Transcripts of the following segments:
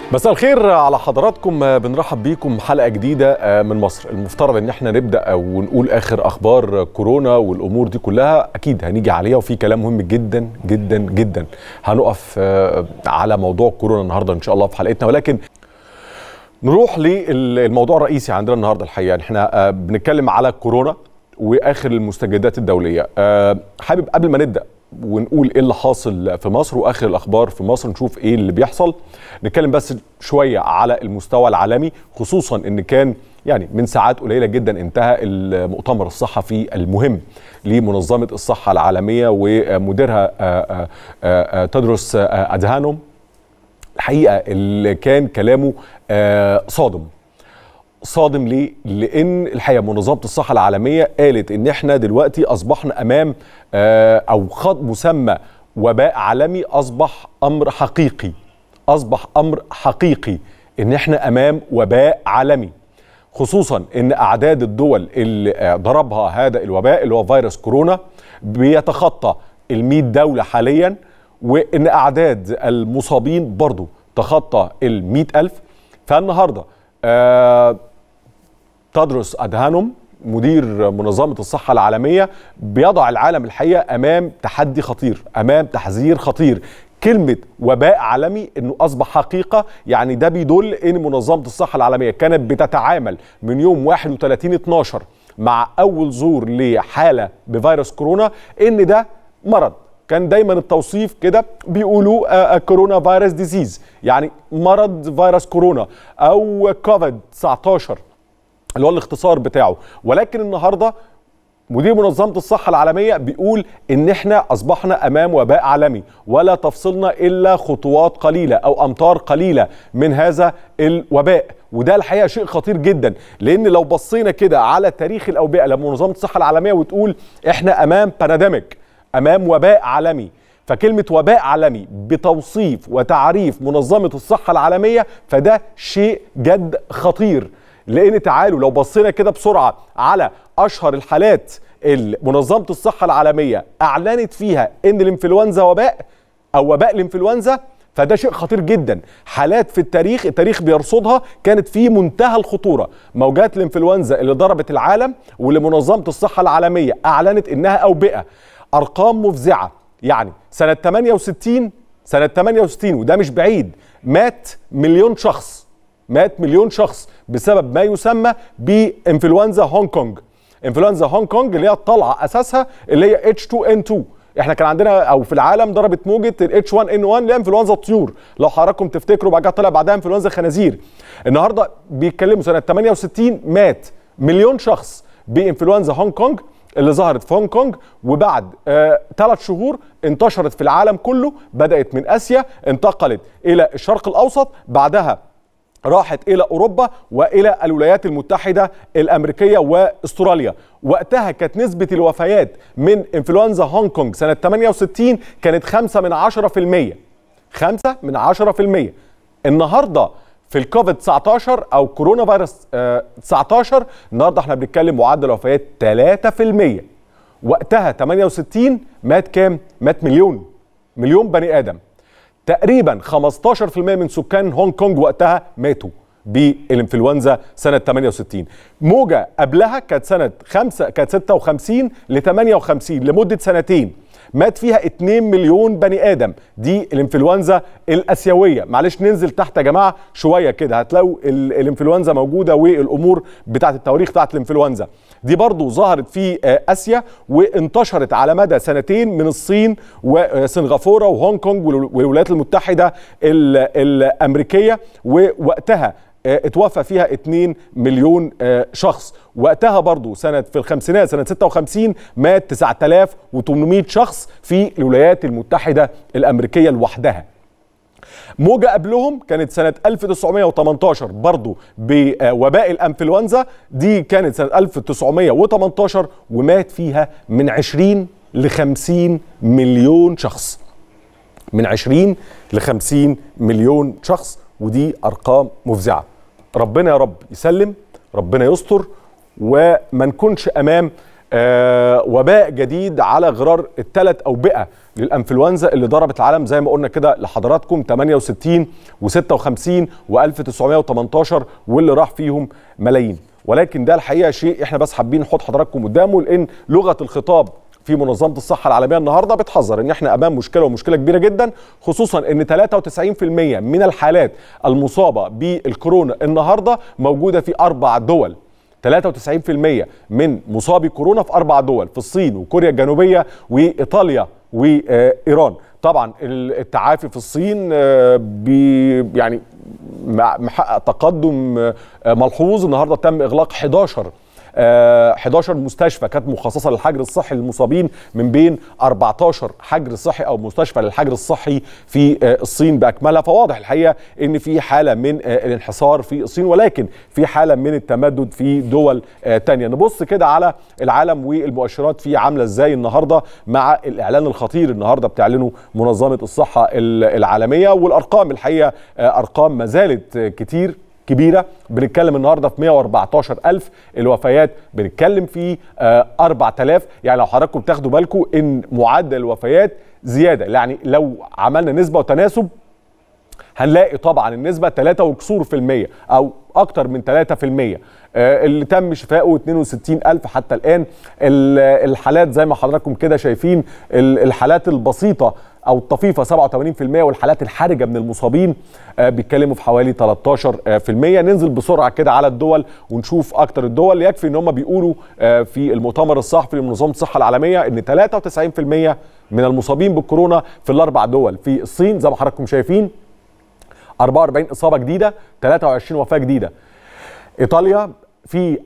مساء الخير على حضراتكم بنرحب بيكم حلقه جديده من مصر المفترض ان احنا نبدا ونقول اخر اخبار كورونا والامور دي كلها اكيد هنيجي عليها وفي كلام مهم جدا جدا جدا هنقف على موضوع كورونا النهارده ان شاء الله في حلقتنا ولكن نروح للموضوع الرئيسي عندنا النهارده الحقيقه احنا بنتكلم على كورونا واخر المستجدات الدوليه حابب قبل ما نبدا ونقول ايه اللي حاصل في مصر واخر الاخبار في مصر نشوف ايه اللي بيحصل نتكلم بس شويه على المستوى العالمي خصوصا ان كان يعني من ساعات قليله جدا انتهى المؤتمر الصحفي المهم لمنظمه الصحه العالميه ومديرها تدرس ادهانوم الحقيقه اللي كان كلامه صادم صادم ليه؟ لان الحقيقه منظمه الصحه العالميه قالت ان احنا دلوقتي اصبحنا امام او خط مسمى وباء عالمي اصبح امر حقيقي اصبح امر حقيقي ان احنا امام وباء عالمي خصوصا ان اعداد الدول اللي ضربها هذا الوباء اللي هو فيروس كورونا بيتخطى ال دوله حاليا وان اعداد المصابين برضو تخطى ال ألف فالنهارده آه تدرس أدهانوم مدير منظمة الصحة العالمية بيضع العالم الحقيقة أمام تحدي خطير أمام تحذير خطير كلمة وباء عالمي انه اصبح حقيقة يعني ده بيدل ان منظمة الصحة العالمية كانت بتتعامل من يوم 31 12 مع اول ظهور لحالة بفيروس كورونا ان ده مرض كان دايما التوصيف كده بيقولوا كورونا فيروس ديزيز يعني مرض فيروس كورونا او كوفيد 19 اللي هو الاختصار بتاعه ولكن النهارده مدير منظمه الصحه العالميه بيقول ان احنا اصبحنا امام وباء عالمي ولا تفصلنا الا خطوات قليله او امتار قليله من هذا الوباء وده الحقيقه شيء خطير جدا لان لو بصينا كده على تاريخ الاوبئه لما منظمه الصحه العالميه وتقول احنا امام باناديميك امام وباء عالمي فكلمة وباء عالمي بتوصيف وتعريف منظمة الصحة العالمية فده شيء جد خطير لان تعالوا لو بصينا كده بسرعه على اشهر الحالات اللي منظمه الصحه العالميه اعلنت فيها ان الانفلونزا وباء او وباء الانفلونزا فده شيء خطير جدا حالات في التاريخ التاريخ بيرصدها كانت في منتهى الخطوره موجات الانفلونزا اللي ضربت العالم واللي منظمه الصحه العالميه اعلنت انها اوبئه ارقام مفزعه يعني سنه 68 سنه 68 وده مش بعيد مات مليون شخص مات مليون شخص بسبب ما يسمى بانفلونزا هونج كونج انفلونزا هونج كونج اللي هي الطلعه اساسها اللي هي H2N2 احنا كان عندنا او في العالم ضربت موجه ال H1N1 اللي هي انفلونزا الطيور لو حضراتكم تفتكروا بعد كده طلع بعدها انفلونزا الخنازير النهارده بيتكلموا سنه 68 مات مليون شخص بانفلونزا هونج كونج اللي ظهرت في هونج كونج وبعد ثلاث آه شهور انتشرت في العالم كله بدات من اسيا انتقلت الى الشرق الاوسط بعدها راحت الى اوروبا والى الولايات المتحده الامريكيه واستراليا وقتها كانت نسبه الوفيات من انفلونزا هونج كونج سنه 68 كانت 5 من 10% 5 من 10% النهارده في الكوفيد 19 او كورونا فيروس 19 النهارده احنا بنتكلم معدل وفيات 3% وقتها 68 مات كام؟ مات مليون مليون بني ادم تقريبا 15% من سكان هونج كونج وقتها ماتوا بالانفلونزا سنه 68 موجه قبلها كانت سنه 5 كانت 56 ل 58 لمده سنتين مات فيها 2 مليون بني ادم دي الانفلونزا الاسيويه معلش ننزل تحت يا جماعه شويه كده هتلاقوا الانفلونزا موجوده والامور بتاعه التواريخ بتاعه الانفلونزا دي برضو ظهرت في اسيا وانتشرت على مدى سنتين من الصين وسنغافوره وهونج كونج والولايات المتحده الامريكيه ووقتها اتوفى فيها 2 مليون شخص وقتها برضو سنة في الخمسينات سنة 56 مات 9800 شخص في الولايات المتحدة الأمريكية لوحدها موجة قبلهم كانت سنة 1918 برضو بوباء الأنفلونزا دي كانت سنة 1918 ومات فيها من 20 ل 50 مليون شخص من 20 ل 50 مليون شخص ودي أرقام مفزعة ربنا يا رب يسلم ربنا يستر وما نكونش امام آه وباء جديد على غرار الثلاث اوبئه للانفلونزا اللي ضربت العالم زي ما قلنا كده لحضراتكم 68 و56 و1918 واللي راح فيهم ملايين ولكن ده الحقيقه شيء احنا بس حابين نحط حضراتكم قدامه لان لغه الخطاب في منظمه الصحه العالميه النهارده بتحذر ان احنا امام مشكله ومشكله كبيره جدا خصوصا ان 93% من الحالات المصابه بالكورونا النهارده موجوده في اربع دول 93% من مصابي كورونا في اربع دول في الصين وكوريا الجنوبيه وايطاليا وايران طبعا التعافي في الصين بي يعني محقق تقدم ملحوظ النهارده تم اغلاق 11 11 مستشفى كانت مخصصه للحجر الصحي للمصابين من بين 14 حجر صحي او مستشفى للحجر الصحي في الصين باكملها فواضح الحقيقه ان في حاله من الانحصار في الصين ولكن في حاله من التمدد في دول تانية نبص كده على العالم والمؤشرات فيه عامله ازاي النهارده مع الاعلان الخطير النهارده بتعلنه منظمه الصحه العالميه والارقام الحقيقه ارقام ما زالت كتير كبيره بنتكلم النهارده في 114 الف الوفيات بنتكلم في آه 4000 يعني لو حضراتكم تاخدوا بالكم ان معدل الوفيات زياده يعني لو عملنا نسبه وتناسب هنلاقي طبعا النسبه 3 وكسور في المية او اكتر من 3 في المية آه اللي تم شفائه 62 ألف حتى الآن الحالات زي ما حضراتكم كده شايفين الحالات البسيطة او الطفيفه 87% والحالات الحرجه من المصابين آه بيتكلموا في حوالي 13% ننزل بسرعه كده على الدول ونشوف اكتر الدول يكفي ان هم بيقولوا آه في المؤتمر الصحفي لمنظمه الصحه العالميه ان 93% من المصابين بالكورونا في الاربع دول في الصين زي ما حضراتكم شايفين 44 اصابه جديده 23 وفاه جديده ايطاليا في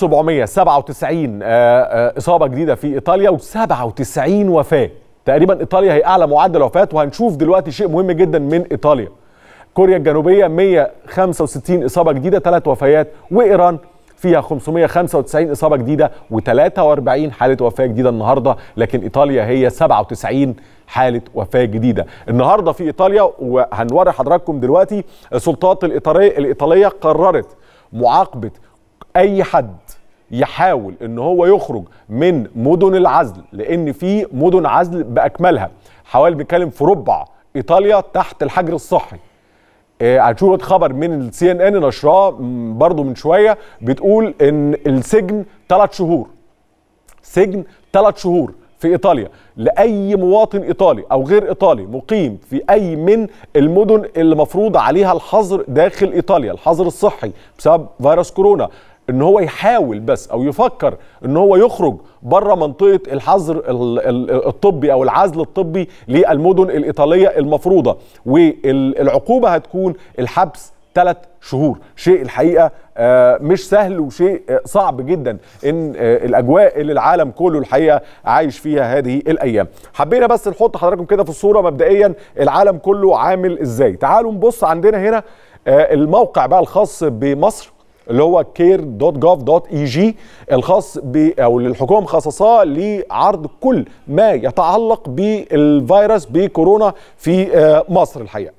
1797 آه اصابه جديده في ايطاليا و97 وفاه تقريبا ايطاليا هي اعلى معدل وفاه وهنشوف دلوقتي شيء مهم جدا من ايطاليا كوريا الجنوبيه 165 اصابه جديده ثلاث وفيات وايران فيها 595 اصابه جديده و43 حاله وفاه جديده النهارده لكن ايطاليا هي 97 حاله وفاه جديده النهارده في ايطاليا وهنوري حضراتكم دلوقتي السلطات الايطاليه الايطاليه قررت معاقبه اي حد يحاول ان هو يخرج من مدن العزل لان في مدن عزل باكملها حوالي بنتكلم في ربع ايطاليا تحت الحجر الصحي هنشوف خبر من السي ان ان نشراه برضو من شويه بتقول ان السجن ثلاث شهور سجن ثلاث شهور في ايطاليا لاي مواطن ايطالي او غير ايطالي مقيم في اي من المدن اللي مفروض عليها الحظر داخل ايطاليا الحظر الصحي بسبب فيروس كورونا ان هو يحاول بس او يفكر ان هو يخرج بره منطقه الحظر الطبي او العزل الطبي للمدن الايطاليه المفروضه والعقوبه هتكون الحبس ثلاث شهور شيء الحقيقه مش سهل وشيء صعب جدا ان الاجواء اللي العالم كله الحقيقه عايش فيها هذه الايام حبينا بس نحط حضراتكم كده في الصوره مبدئيا العالم كله عامل ازاي تعالوا نبص عندنا هنا الموقع بقى الخاص بمصر اللي هو care.gov.eg الخاص ب او اللي الحكومه مخصصاه لعرض كل ما يتعلق بالفيروس بكورونا في مصر الحقيقه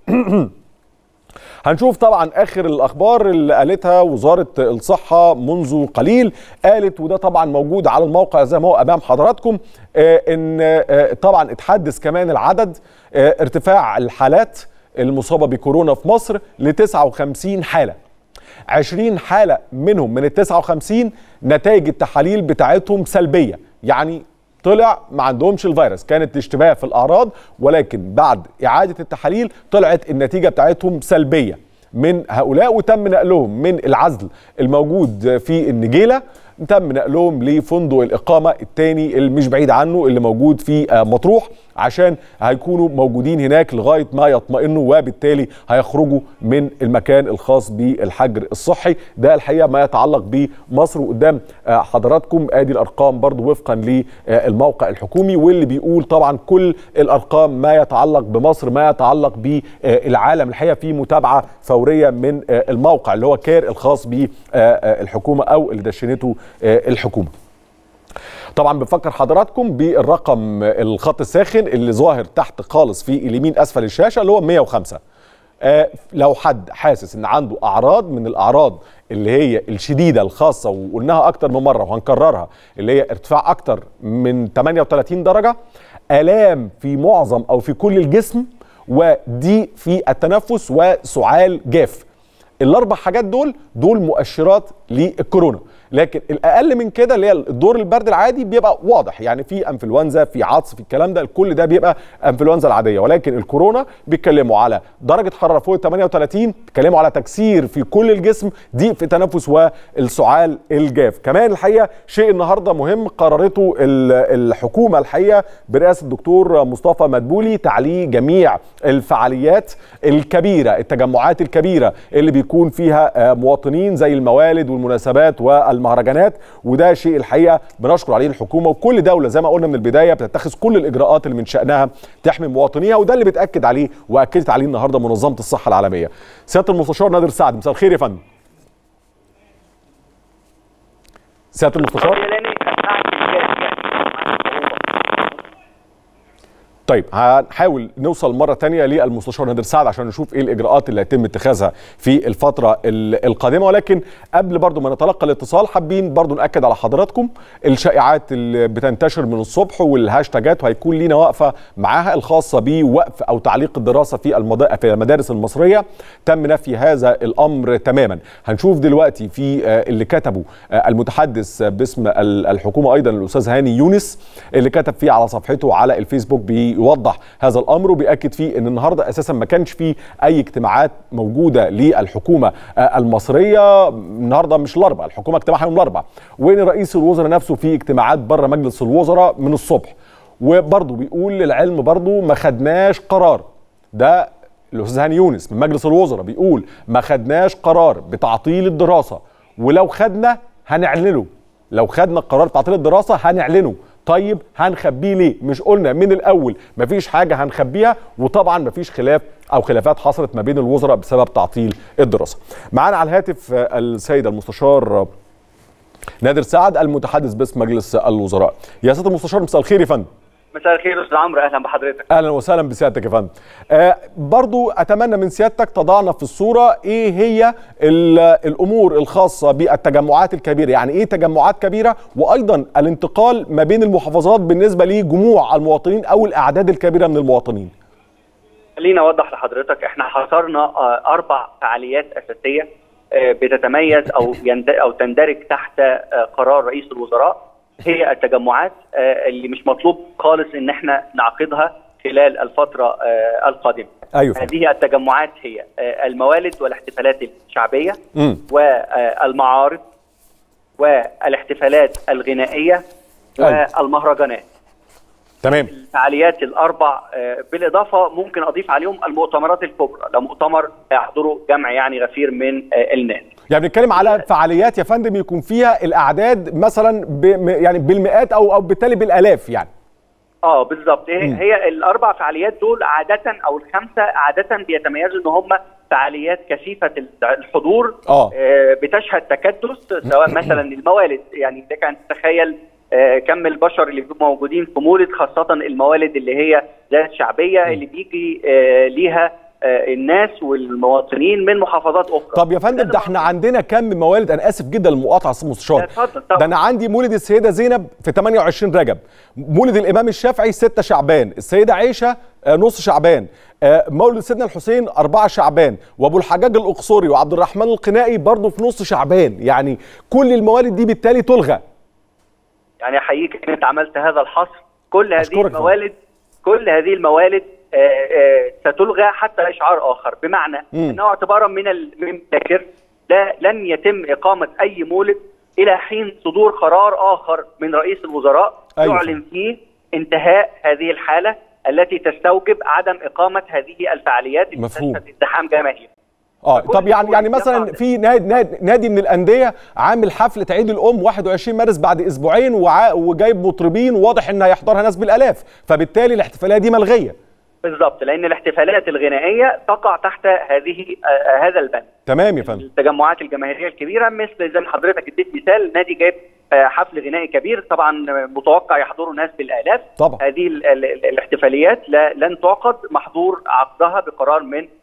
هنشوف طبعا اخر الاخبار اللي قالتها وزاره الصحه منذ قليل قالت وده طبعا موجود على الموقع زي ما هو امام حضراتكم ان طبعا اتحدث كمان العدد ارتفاع الحالات المصابه بكورونا في مصر ل 59 حاله 20 حاله منهم من ال 59 نتائج التحاليل بتاعتهم سلبيه يعني طلع ما عندهمش الفيروس كانت اشتباه في الاعراض ولكن بعد اعاده التحاليل طلعت النتيجه بتاعتهم سلبيه من هؤلاء وتم نقلهم من العزل الموجود في النجيله تم نقلهم لفندق الاقامه الثاني اللي مش بعيد عنه اللي موجود في مطروح عشان هيكونوا موجودين هناك لغايه ما يطمئنوا وبالتالي هيخرجوا من المكان الخاص بالحجر الصحي ده الحقيقه ما يتعلق بمصر وقدام حضراتكم ادي الارقام برضو وفقا للموقع الحكومي واللي بيقول طبعا كل الارقام ما يتعلق بمصر ما يتعلق بالعالم الحقيقه في متابعه فوريه من الموقع اللي هو كير الخاص بالحكومه او اللي دشنته الحكومه طبعا بنفكر حضراتكم بالرقم الخط الساخن اللي ظاهر تحت خالص في اليمين اسفل الشاشه اللي هو 105 آه لو حد حاسس ان عنده اعراض من الاعراض اللي هي الشديده الخاصه وقلناها اكتر من مره وهنكررها اللي هي ارتفاع اكتر من 38 درجه الام في معظم او في كل الجسم وضيق في التنفس وسعال جاف الاربع حاجات دول دول مؤشرات للكورونا لكن الاقل من كده اللي هي الدور البرد العادي بيبقى واضح يعني في انفلونزا في عطس في الكلام ده كل ده بيبقى انفلونزا العاديه ولكن الكورونا بيتكلموا على درجه حراره فوق 38 بيتكلموا على تكسير في كل الجسم ضيق في التنفس والسعال الجاف كمان الحقيقه شيء النهارده مهم قررته الحكومه الحقيقه برئاسه الدكتور مصطفى مدبولي تعليه جميع الفعاليات الكبيره التجمعات الكبيره اللي بيكون فيها مواطنين زي الموالد والمناسبات وال المهرجانات وده شيء الحقيقه بنشكر عليه الحكومه وكل دوله زي ما قلنا من البدايه بتتخذ كل الاجراءات اللي من شانها تحمي مواطنيها وده اللي بتاكد عليه واكدت عليه النهارده منظمه الصحه العالميه. سياده المستشار نادر سعد مساء الخير يا فندم. سياده المستشار طيب هنحاول نوصل مره تانية للمستشار نادر سعد عشان نشوف ايه الاجراءات اللي هيتم اتخاذها في الفتره القادمه ولكن قبل برضو ما نتلقى الاتصال حابين برضو ناكد على حضراتكم الشائعات اللي بتنتشر من الصبح والهاشتاجات وهيكون لينا وقفه معاها الخاصه بوقف او تعليق الدراسه في في المدارس المصريه تم نفي هذا الامر تماما هنشوف دلوقتي في اللي كتبه المتحدث باسم الحكومه ايضا الاستاذ هاني يونس اللي كتب فيه على صفحته على الفيسبوك بي يوضح هذا الامر وبياكد فيه ان النهارده اساسا ما كانش فيه اي اجتماعات موجوده للحكومه المصريه النهارده مش الاربعاء الحكومه اجتماعها يوم الاربعاء وان رئيس الوزراء نفسه في اجتماعات بره مجلس الوزراء من الصبح وبرضه بيقول للعلم برضه ما خدناش قرار ده الاستاذ هاني يونس من مجلس الوزراء بيقول ما خدناش قرار بتعطيل الدراسه ولو خدنا هنعلنه لو خدنا قرار تعطيل الدراسه هنعلنه طيب هنخبيه ليه مش قلنا من الاول مفيش حاجه هنخبيها وطبعا مفيش خلاف او خلافات حصلت ما بين الوزراء بسبب تعطيل الدراسه معانا على الهاتف السيد المستشار نادر سعد المتحدث باسم مجلس الوزراء يا سياده المستشار مساء الخير يا فندم مساء الخير استاذ عمرو اهلا بحضرتك اهلا وسهلا بسيادتك يا فندم آه برضو اتمنى من سيادتك تضعنا في الصوره ايه هي الامور الخاصه بالتجمعات الكبيره يعني ايه تجمعات كبيره وايضا الانتقال ما بين المحافظات بالنسبه لجموع المواطنين او الاعداد الكبيره من المواطنين خليني اوضح لحضرتك احنا حصرنا اربع فعاليات اساسيه بتتميز او او تندرج تحت قرار رئيس الوزراء هي التجمعات اللي مش مطلوب خالص ان احنا نعقدها خلال الفتره القادمه. ايوه هذه التجمعات هي الموالد والاحتفالات الشعبيه م. والمعارض والاحتفالات الغنائيه أيوة. والمهرجانات. تمام الفعاليات الاربع بالاضافه ممكن اضيف عليهم المؤتمرات الكبرى لو مؤتمر يحضره جمع يعني غفير من الناس يعني بنتكلم على فعاليات يا فندم يكون فيها الاعداد مثلا ب... يعني بالمئات او او بالتالي بالالاف يعني اه بالظبط هي, هي الاربع فعاليات دول عاده او الخمسه عاده بيتميزوا ان هم فعاليات كثيفه الحضور آه. آه بتشهد تكدس سواء مثلا الموالد يعني لك ان تتخيل آه كم البشر اللي بيبقوا موجودين في مولد خاصه الموالد اللي هي ذات شعبيه اللي بيجي آه ليها الناس والمواطنين من محافظات اخرى طب يا فندم ده احنا عندنا كم موالد انا اسف جدا للمقاطعه استاذ مستشار ده انا عندي مولد السيده زينب في 28 رجب مولد الامام الشافعي 6 شعبان السيده عائشه نص شعبان مولد سيدنا الحسين 4 شعبان وابو الحجاج الاقصري وعبد الرحمن القنائي برضه في نص شعبان يعني كل الموالد دي بالتالي تلغى يعني احييك ان انت عملت هذا الحصر كل هذه الموالد كل هذه الموالد آآ آآ ستلغى حتى اشعار اخر بمعنى م. انه اعتبارا من المذاكر لا لن يتم اقامه اي مولد الى حين صدور قرار اخر من رئيس الوزراء أيوة. يعلن فيه انتهاء هذه الحاله التي تستوجب عدم اقامه هذه الفعاليات اللي تشهد ازدحام جماهيري اه طب يعني يعني مثلا في نادي, نادي نادي من الانديه عامل حفله عيد الام 21 مارس بعد اسبوعين وجايب مطربين وواضح ان هيحضرها ناس بالالاف فبالتالي الاحتفاليه دي ملغيه بالظبط لان الاحتفالات الغنائيه تقع تحت هذه آه هذا البند تمام يا فندم التجمعات الجماهيريه الكبيره مثل زي ما حضرتك اديت مثال نادي جايب آه حفل غنائي كبير طبعا متوقع يحضره ناس بالالاف طبعا هذه ال ال الاحتفاليات لا لن تعقد محظور عقدها بقرار من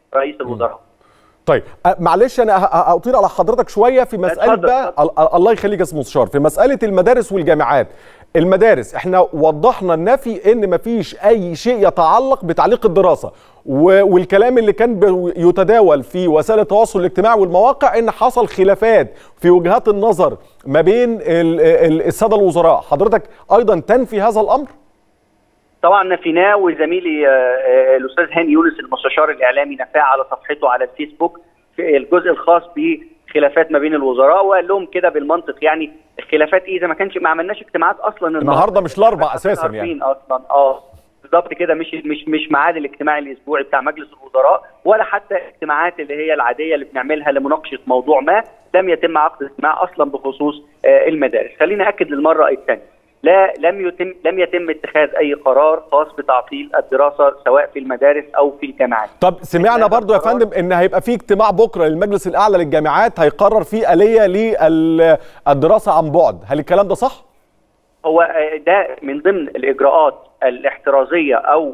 رئيس الوزراء طيب معلش انا اطيل على حضرتك شويه في مساله بقى الله يخليك يا استاذ مستشار في مساله المدارس والجامعات المدارس احنا وضحنا النفي ان مفيش اي شيء يتعلق بتعليق الدراسه والكلام اللي كان يتداول في وسائل التواصل الاجتماعي والمواقع ان حصل خلافات في وجهات النظر ما بين الساده الوزراء حضرتك ايضا تنفي هذا الامر طبعا نفيناه وزميلي الاستاذ هاني يونس المستشار الاعلامي نفاه على صفحته على الفيسبوك في الجزء الخاص بخلافات ما بين الوزراء وقال لهم كده بالمنطق يعني الخلافات ايه اذا ما كانش ما عملناش اجتماعات اصلا النهارده مش الاربع اساسا يعني اصلا اه بالظبط كده مش مش مش ميعاد الاجتماع الاسبوعي بتاع مجلس الوزراء ولا حتى الاجتماعات اللي هي العاديه اللي بنعملها لمناقشه موضوع ما لم يتم عقد اجتماع اصلا بخصوص المدارس خليني اكد للمره الثانيه لا لم يتم لم يتم اتخاذ اي قرار خاص بتعطيل الدراسه سواء في المدارس او في الجامعات. طب سمعنا برضو يا فندم ان هيبقى في اجتماع بكره للمجلس الاعلى للجامعات هيقرر فيه اليه للدراسه عن بعد، هل الكلام ده صح؟ هو ده من ضمن الاجراءات الاحترازيه او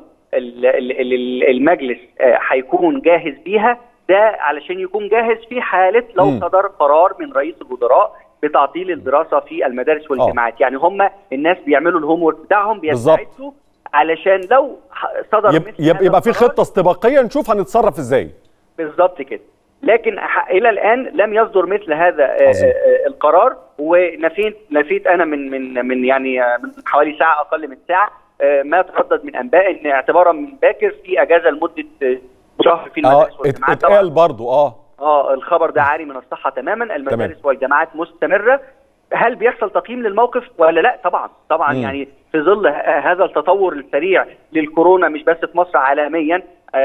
المجلس هيكون جاهز بيها ده علشان يكون جاهز في حاله لو م. صدر قرار من رئيس الوزراء بتعطيل الدراسه في المدارس والجامعات يعني هم الناس بيعملوا الهوم ورك بتاعهم بيستعدوا علشان لو صدر يب يبقى, يبقى في خطه استباقيه نشوف هنتصرف ازاي بالظبط كده لكن الى الان لم يصدر مثل هذا عظيم. القرار ونفيت نفيت انا من من من يعني من حوالي ساعه اقل من ساعه ما تردد من انباء ان اعتبارا من باكر في اجازه لمده شهر في المدارس والجامعات اتقال برضه اه اه الخبر ده عاري من الصحه تماما المدارس تمام. والجامعات مستمره هل بيحصل تقييم للموقف ولا لا طبعا طبعا م. يعني في ظل هذا التطور السريع للكورونا مش بس في مصر عالميا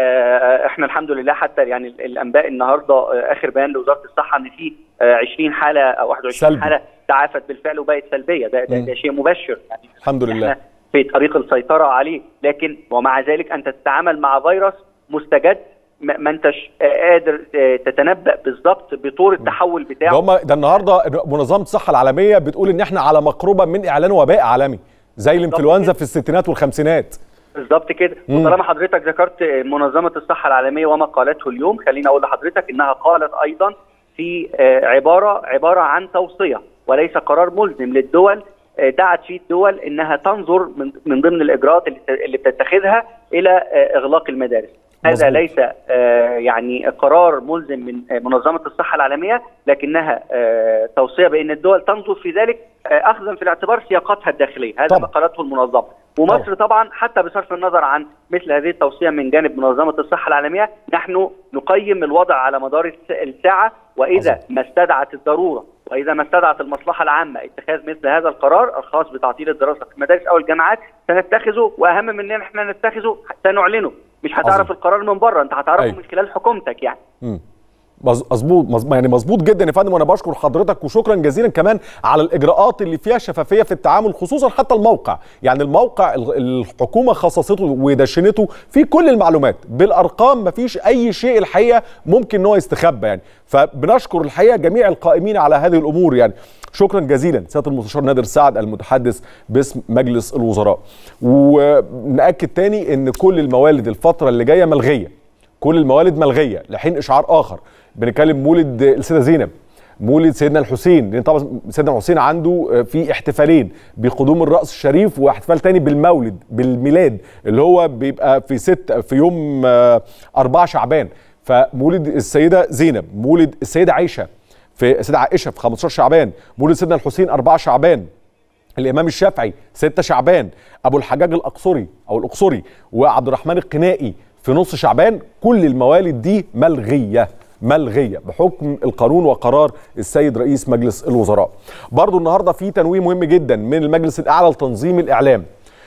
آه احنا الحمد لله حتى يعني الانباء النهارده آه اخر بيان لوزاره الصحه ان في آه 20 حاله او 21 سلبي. حاله تعافت بالفعل وبقت سلبيه ده, ده, ده شيء مبشر يعني الحمد لله في طريق السيطره عليه لكن ومع ذلك انت تتعامل مع فيروس مستجد ما انتش قادر تتنبا بالظبط بطور التحول بتاعه ده, ده النهارده منظمه الصحه العالميه بتقول ان احنا على مقربه من اعلان وباء عالمي زي الانفلونزا في الستينات والخمسينات بالظبط كده وطالما حضرتك ذكرت منظمه الصحه العالميه وما قالته اليوم خليني اقول لحضرتك انها قالت ايضا في عباره عباره عن توصيه وليس قرار ملزم للدول دعت فيه الدول انها تنظر من, من ضمن الاجراءات اللي بتتخذها الى اغلاق المدارس هذا مزبوط. ليس آه يعني قرار ملزم من آه منظمه الصحه العالميه لكنها آه توصيه بان الدول تنظر في ذلك اخذا في الاعتبار سياقاتها الداخليه هذا ما قالته المنظمه ومصر طبعا حتى بصرف النظر عن مثل هذه التوصيه من جانب منظمه الصحه العالميه نحن نقيم الوضع على مدار الساعه واذا مزبوط. ما استدعت الضروره واذا ما استدعت المصلحه العامه اتخاذ مثل هذا القرار الخاص بتعطيل الدراسه في المدارس او الجامعات سنتخذه واهم من ان احنا نتخذه سنعلنه مش هتعرف عظيم. القرار من بره انت هتعرفه أيوه. من خلال حكومتك يعني امم مظبوط يعني مظبوط جدا يا فندم وانا بشكر حضرتك وشكرا جزيلا كمان على الاجراءات اللي فيها شفافيه في التعامل خصوصا حتى الموقع يعني الموقع الحكومه خصصته ودشنته في كل المعلومات بالارقام مفيش اي شيء الحقيقه ممكن ان هو يستخبى يعني فبنشكر الحقيقه جميع القائمين على هذه الامور يعني شكرا جزيلا سياده المستشار نادر سعد المتحدث باسم مجلس الوزراء وناكد تاني ان كل الموالد الفتره اللي جايه ملغيه كل الموالد ملغيه لحين اشعار اخر بنتكلم مولد السيده زينب مولد سيدنا الحسين لان طبعا سيدنا الحسين عنده في احتفالين بقدوم الراس الشريف واحتفال تاني بالمولد بالميلاد اللي هو بيبقى في ست في يوم 4 شعبان فمولد السيده زينب مولد السيده عائشه في السيده عائشه في 15 شعبان مولد سيدنا الحسين 4 شعبان الامام الشافعي 6 شعبان ابو الحجاج الاقصري او الاقصري وعبد الرحمن القنائي في نص شعبان كل الموالد دي ملغيه ملغيه بحكم القانون وقرار السيد رئيس مجلس الوزراء. برضو النهارده في تنويه مهم جدا من المجلس الاعلى لتنظيم الاعلام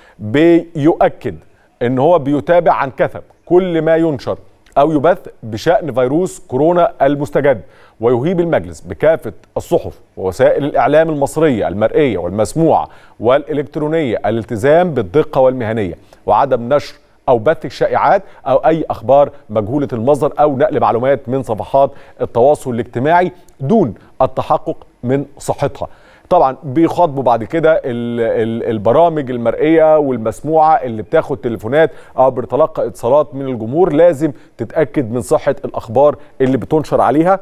بيؤكد ان هو بيتابع عن كثب كل ما ينشر او يبث بشان فيروس كورونا المستجد ويهيب المجلس بكافه الصحف ووسائل الاعلام المصريه المرئيه والمسموعه والالكترونيه الالتزام بالدقه والمهنيه وعدم نشر او بث شائعات او اي اخبار مجهوله المصدر او نقل معلومات من صفحات التواصل الاجتماعي دون التحقق من صحتها طبعا بيخاطبوا بعد كده البرامج المرئيه والمسموعه اللي بتاخد تليفونات او بتتلقى اتصالات من الجمهور لازم تتاكد من صحه الاخبار اللي بتنشر عليها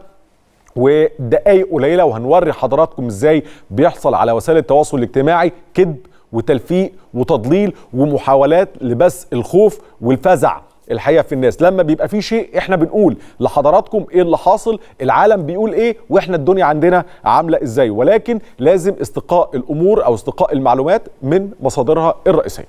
ودقايق قليله وهنوري حضراتكم ازاي بيحصل على وسائل التواصل الاجتماعي كذب وتلفيق وتضليل ومحاولات لبث الخوف والفزع الحقيقه في الناس لما بيبقى في شيء احنا بنقول لحضراتكم ايه اللي حاصل العالم بيقول ايه واحنا الدنيا عندنا عامله ازاي ولكن لازم استقاء الامور او استقاء المعلومات من مصادرها الرئيسيه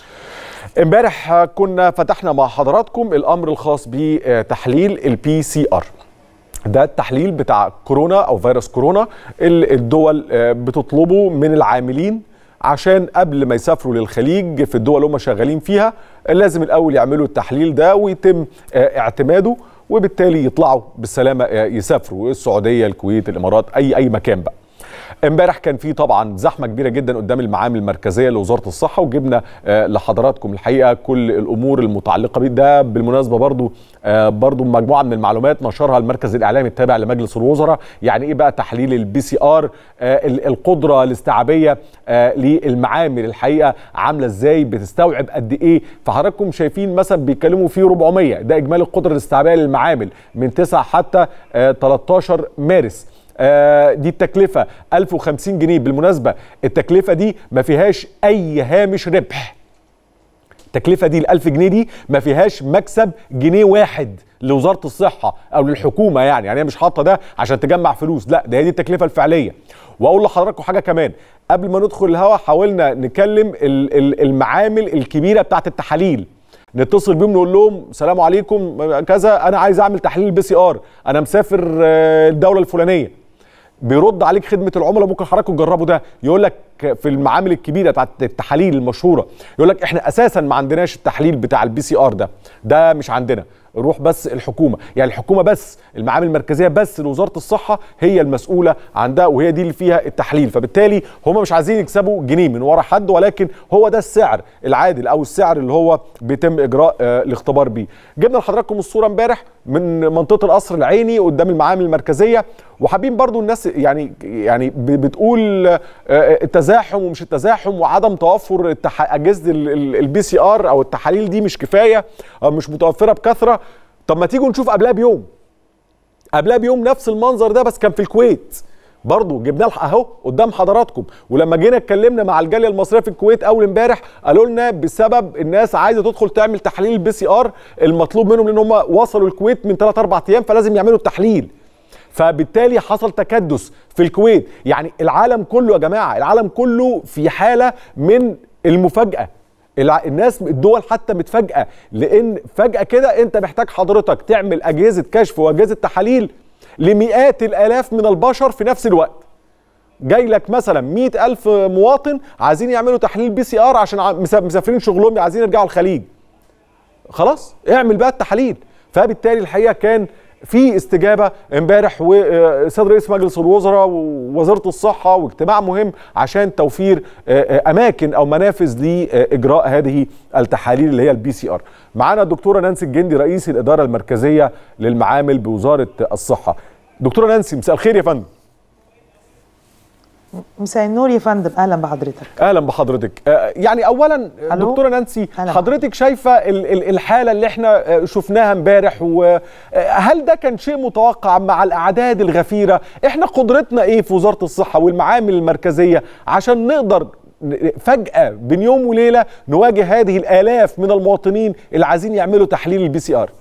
امبارح كنا فتحنا مع حضراتكم الامر الخاص بتحليل البي سي ار ده التحليل بتاع كورونا او فيروس كورونا اللي الدول بتطلبه من العاملين عشان قبل ما يسافروا للخليج في الدول اللي هم شغالين فيها لازم الاول يعملوا التحليل ده ويتم اعتماده وبالتالي يطلعوا بالسلامه يسافروا السعوديه الكويت الامارات اي اي مكان بقى امبارح كان في طبعا زحمه كبيره جدا قدام المعامل المركزيه لوزاره الصحه وجبنا لحضراتكم الحقيقه كل الامور المتعلقه بيه ده بالمناسبه برضو برضو مجموعه من المعلومات نشرها المركز الاعلامي التابع لمجلس الوزراء يعني ايه بقى تحليل البي سي ار القدره الاستيعابيه للمعامل الحقيقه عامله ازاي بتستوعب قد ايه فحضراتكم شايفين مثلا بيتكلموا في 400 ده اجمالي القدره الاستيعابيه للمعامل من 9 حتى 13 مارس آه دي التكلفة 1050 جنيه بالمناسبة التكلفة دي ما فيهاش أي هامش ربح التكلفة دي ال 1000 جنيه دي ما فيهاش مكسب جنيه واحد لوزارة الصحة أو للحكومة يعني يعني هي مش حاطة ده عشان تجمع فلوس لا ده هي دي التكلفة الفعلية وأقول لحضراتكم حاجة كمان قبل ما ندخل الهوا حاولنا نكلم المعامل الكبيرة بتاعت التحاليل نتصل بيهم نقول لهم السلام عليكم كذا انا عايز اعمل تحليل بي سي ار انا مسافر الدوله الفلانيه بيرد عليك خدمه العملاء ممكن حضراتكم تجربوا ده يقول لك في المعامل الكبيره بتاعت التحاليل المشهوره يقول لك احنا اساسا ما عندناش التحليل بتاع البي سي ار ده ده مش عندنا روح بس الحكومه يعني الحكومه بس المعامل المركزيه بس لوزاره الصحه هي المسؤوله عن ده وهي دي اللي فيها التحليل فبالتالي هم مش عايزين يكسبوا جنيه من ورا حد ولكن هو ده السعر العادل او السعر اللي هو بيتم اجراء آه الاختبار بيه جبنا لحضراتكم الصوره امبارح من منطقه القصر العيني قدام المعامل المركزيه وحابين برضو الناس يعني يعني بتقول آه التزاحم ومش التزاحم وعدم توفر اجهزه البي سي ار او التحاليل دي مش كفايه او مش متوفره بكثره طب ما تيجوا نشوف قبلها بيوم قبلها بيوم نفس المنظر ده بس كان في الكويت برضه جبناه اهو قدام حضراتكم ولما جينا اتكلمنا مع الجاليه المصريه في الكويت اول امبارح قالوا لنا بسبب الناس عايزه تدخل تعمل تحليل البي سي ار المطلوب منهم لان هم وصلوا الكويت من 3 4 ايام فلازم يعملوا التحليل فبالتالي حصل تكدس في الكويت يعني العالم كله يا جماعه العالم كله في حاله من المفاجاه الناس الدول حتى متفاجئه لان فجاه كده انت محتاج حضرتك تعمل اجهزه كشف واجهزه تحاليل لمئات الالاف من البشر في نفس الوقت جاي لك مثلا مئة ألف مواطن عايزين يعملوا تحليل بي سي ار عشان مسافرين شغلهم عايزين يرجعوا الخليج خلاص اعمل بقى التحاليل فبالتالي الحقيقه كان في استجابه امبارح وسيد رئيس مجلس الوزراء ووزاره الصحه واجتماع مهم عشان توفير اماكن او منافذ لاجراء هذه التحاليل اللي هي البي سي ار. معانا الدكتوره نانسي الجندي رئيس الاداره المركزيه للمعامل بوزاره الصحه. دكتوره نانسي مساء الخير يا فندم. مساء النور يا فندم اهلا بحضرتك اهلا بحضرتك يعني اولا دكتوره نانسي حضرتك شايفه الحاله اللي احنا شفناها امبارح وهل ده كان شيء متوقع مع الاعداد الغفيره احنا قدرتنا ايه في وزاره الصحه والمعامل المركزيه عشان نقدر فجاه بين يوم وليله نواجه هذه الالاف من المواطنين اللي عايزين يعملوا تحليل البي سي ار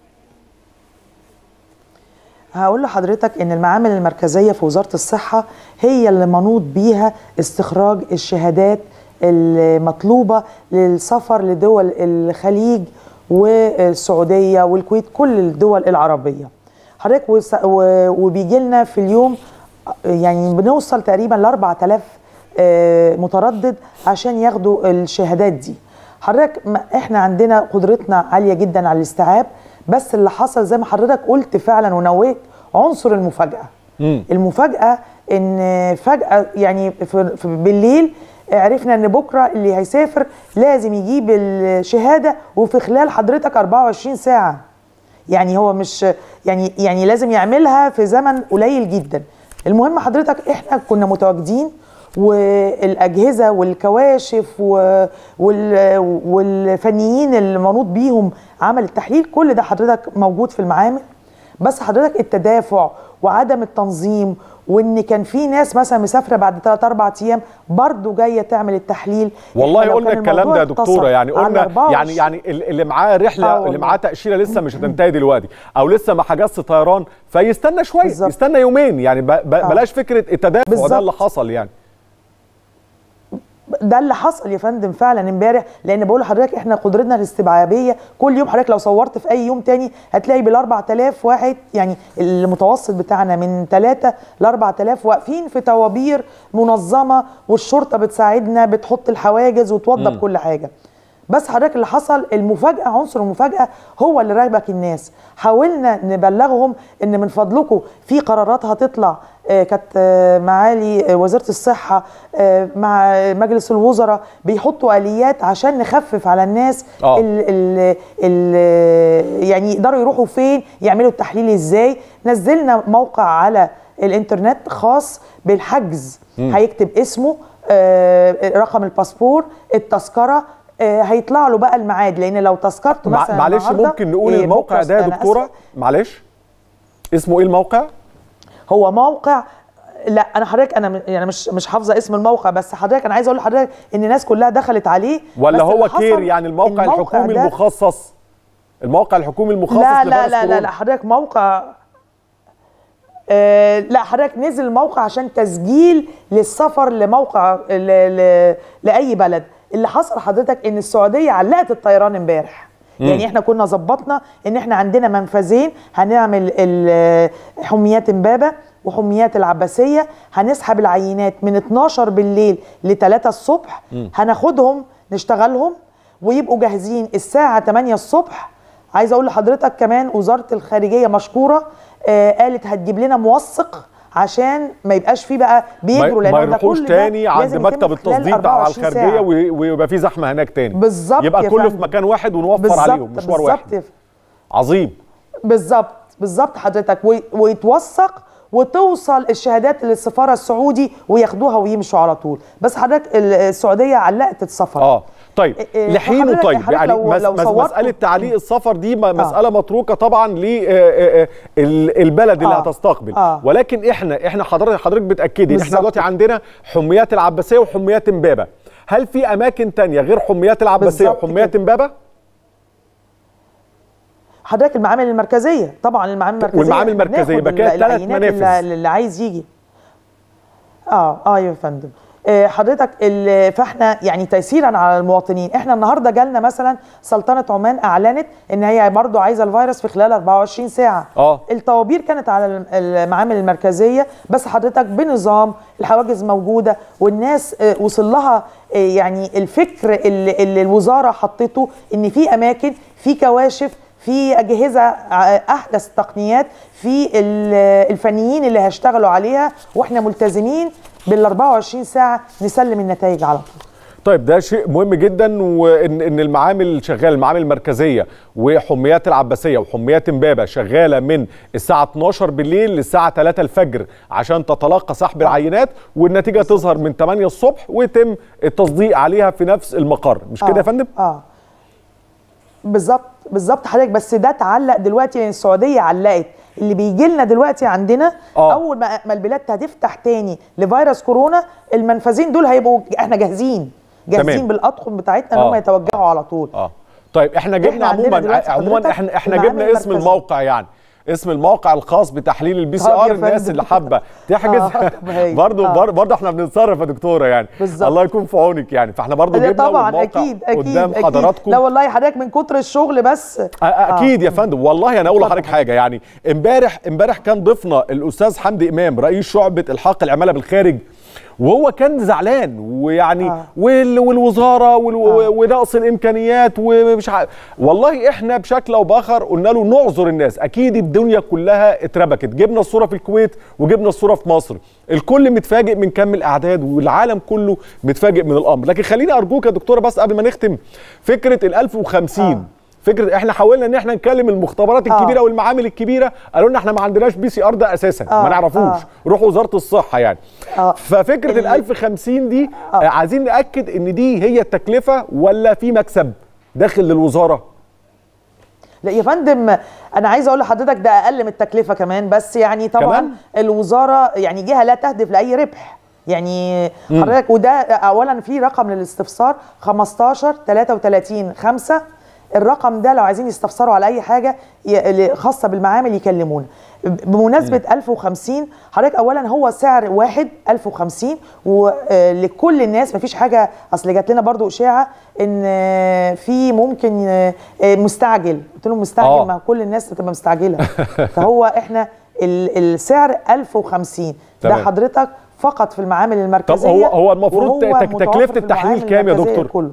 هقول لحضرتك ان المعامل المركزيه في وزاره الصحه هي اللي منوط بيها استخراج الشهادات المطلوبه للسفر لدول الخليج والسعوديه والكويت كل الدول العربيه حضرتك وبيجي لنا في اليوم يعني بنوصل تقريبا ل 4000 متردد عشان ياخدوا الشهادات دي حضرتك احنا عندنا قدرتنا عاليه جدا على الاستيعاب بس اللي حصل زي ما حضرتك قلت فعلا ونويت عنصر المفاجاه مم. المفاجاه ان فجاه يعني في بالليل عرفنا ان بكره اللي هيسافر لازم يجيب الشهاده وفي خلال حضرتك 24 ساعه يعني هو مش يعني يعني لازم يعملها في زمن قليل جدا المهم حضرتك احنا كنا متواجدين والاجهزه والكواشف و... وال... والفنيين اللي منوط بيهم عمل التحليل كل ده حضرتك موجود في المعامل بس حضرتك التدافع وعدم التنظيم وان كان في ناس مثلا مسافره بعد 3 4 ايام برضه جايه تعمل التحليل والله قلنا الكلام ده يا دكتوره يعني قلنا يعني يعني اللي معاه رحله اللي معاه تاشيره لسه مش هتنتهي دلوقتي او لسه ما حجزش طيران فيستنى شويه بالزبط. يستنى يومين يعني بلاش فكره التدافع ده اللي حصل يعني ده اللي حصل يا فندم فعلا امبارح لان بقول لحضرتك احنا قدرتنا الاستيعابيه كل يوم حضرتك لو صورت في اي يوم تاني هتلاقي بال 4000 واحد يعني المتوسط بتاعنا من 3 ل 4000 واقفين في طوابير منظمه والشرطه بتساعدنا بتحط الحواجز وتوضب كل حاجه بس حضرتك اللي حصل المفاجاه عنصر المفاجاه هو اللي راكبك الناس حاولنا نبلغهم ان من فضلكم في قرارات هتطلع كانت معالي وزاره الصحه مع مجلس الوزراء بيحطوا اليات عشان نخفف على الناس آه. ال ال ال يعني يقدروا يروحوا فين يعملوا التحليل ازاي نزلنا موقع على الانترنت خاص بالحجز م. هيكتب اسمه رقم الباسبور التذكره هيطلع له بقى الميعاد لان لو تذكرته مثلا معلش ممكن نقول إيه الموقع ده يا دكتوره معلش اسمه ايه الموقع هو موقع لا انا حضرتك انا يعني مش مش حافظه اسم الموقع بس حضرتك انا عايزه اقول لحضرتك ان الناس كلها دخلت عليه ولا هو كير يعني الموقع, الموقع الحكومي المخصص الموقع الحكومي المخصص لا لا لا لا, لا حضرتك موقع آه لا حضرتك نزل الموقع عشان تسجيل للسفر لموقع ل ل لاي بلد اللي حصل حضرتك ان السعوديه علقت الطيران امبارح يعني احنا كنا ظبطنا ان احنا عندنا منفذين هنعمل حميات امبابه وحميات العباسيه هنسحب العينات من 12 بالليل ل 3 الصبح مم. هناخدهم نشتغلهم ويبقوا جاهزين الساعه 8 الصبح عايزه اقول لحضرتك كمان وزاره الخارجيه مشكوره آه قالت هتجيب لنا موثق عشان ما يبقاش فيه بقى بيجروا ما يروحوش تاني عند مكتب التصدير بتاع الخارجيه ويبقى في زحمه هناك تاني بالظبط يبقى كله في مكان واحد ونوفر عليهم مشوار واحد عظيم بالظبط بالظبط حضرتك ويتوثق وتوصل الشهادات للسفاره السعودي وياخدوها ويمشوا على طول بس حضرتك السعوديه علقت السفر اه طيب لحينه طيب يعني لو مس لو مساله تعليق السفر دي مساله آه. متروكه طبعا للبلد اللي آه. هتستقبل آه. ولكن احنا احنا حضرتك حضرتك بتاكدي ان احنا دلوقتي عندنا حميات العباسيه وحميات امبابه هل في اماكن تانية غير حميات العباسيه وحميات امبابه حضرتك المعامل المركزيه طبعا المعامل المركزيه والمعامل المركزيه يبقى كده ثلاث منافذ اللي عايز يجي اه اه يا فندم حضرتك فاحنا يعني تيسيرا على المواطنين احنا النهارده جالنا مثلا سلطنه عمان اعلنت ان هي برضو عايزه الفيروس في خلال 24 ساعه اه الطوابير كانت على المعامل المركزيه بس حضرتك بنظام الحواجز موجوده والناس وصل لها يعني الفكر اللي, اللي الوزاره حطته ان في اماكن في كواشف في اجهزه احدث التقنيات في الفنيين اللي هيشتغلوا عليها واحنا ملتزمين بال 24 ساعه نسلم النتائج على طول طيب ده شيء مهم جدا وان ان المعامل شغاله المعامل المركزيه وحميات العباسيه وحميات امبابه شغاله من الساعه 12 بالليل للساعه 3 الفجر عشان تتلقى سحب العينات والنتيجه تظهر من 8 الصبح ويتم التصديق عليها في نفس المقر مش كده يا فندم؟ اه بالظبط بالظبط حضرتك بس ده اتعلق دلوقتي لان السعوديه علقت اللي بيجي لنا دلوقتي عندنا آه. اول ما ما البلاد هتفتح تاني لفيروس كورونا المنفذين دول هيبقوا احنا جاهزين جاهزين تمام. بالاطقم بتاعتنا ان آه. هم يتوجهوا على طول اه طيب احنا جبنا عندنا عموما دلوقتي عموما حضرتك احنا احنا المعامل جبنا اسم المركزية. الموقع يعني اسم الموقع الخاص بتحليل البي سي طب يا ار الناس فندم. اللي حابه تحجز آه، طب هاي. برضه آه. برضه برضه احنا بنتصرف يا دكتوره يعني بالظبط. الله يكون في عونك يعني فاحنا برضه لا جبنا طبعا والموقع اكيد اكيد قدام أكيد. حضراتكم لا والله حضرتك من كتر الشغل بس أ- اكيد يا فندم والله انا اقول اتفضل. لحضرتك حاجه يعني امبارح امبارح كان ضيفنا الاستاذ حمدي امام رئيس شعبه الحاق العماله بالخارج وهو كان زعلان ويعني آه. وال والوزاره وال آه. ونقص الامكانيات ومش ع... والله احنا بشكل او باخر قلنا له نعذر الناس اكيد الدنيا كلها اتربكت جبنا الصوره في الكويت وجبنا الصوره في مصر الكل متفاجئ من كم الاعداد والعالم كله متفاجئ من الامر لكن خليني ارجوك يا دكتوره بس قبل ما نختم فكره ال 1050 آه. فكره احنا حاولنا ان احنا نكلم المختبرات الكبيره آه. والمعامل الكبيره قالوا لنا احنا ما عندناش بي سي ار ده اساسا آه، ما نعرفوش آه. روحوا وزاره الصحه يعني آه. ففكره ال ال- 1050 دي آه. عايزين ناكد ان دي هي التكلفه ولا في مكسب داخل للوزاره لا يا فندم انا عايزه اقول لحضرتك ده اقل من التكلفه كمان بس يعني طبعا كمان؟ الوزاره يعني جهه لا تهدف لاي ربح يعني حضرتك وده اولا في رقم للاستفسار 15 33 5 الرقم ده لو عايزين يستفسروا على اي حاجه ي- خاصه بالمعامل يكلمونا بمناسبه 1050 حضرتك اولا هو سعر واحد 1050 ولكل الناس مفيش حاجه اصل جات لنا برضو اشاعه ان آه، في ممكن آه، آه، مستعجل قلت لهم مستعجل آه. ما كل الناس بتبقى مستعجله فهو احنا ال- السعر 1050 ده تمام. حضرتك فقط في المعامل طب المركزيه هو هو المفروض وهو تك- متوفر تكلفه في التحليل المعامل كام يا المركزية دكتور كله.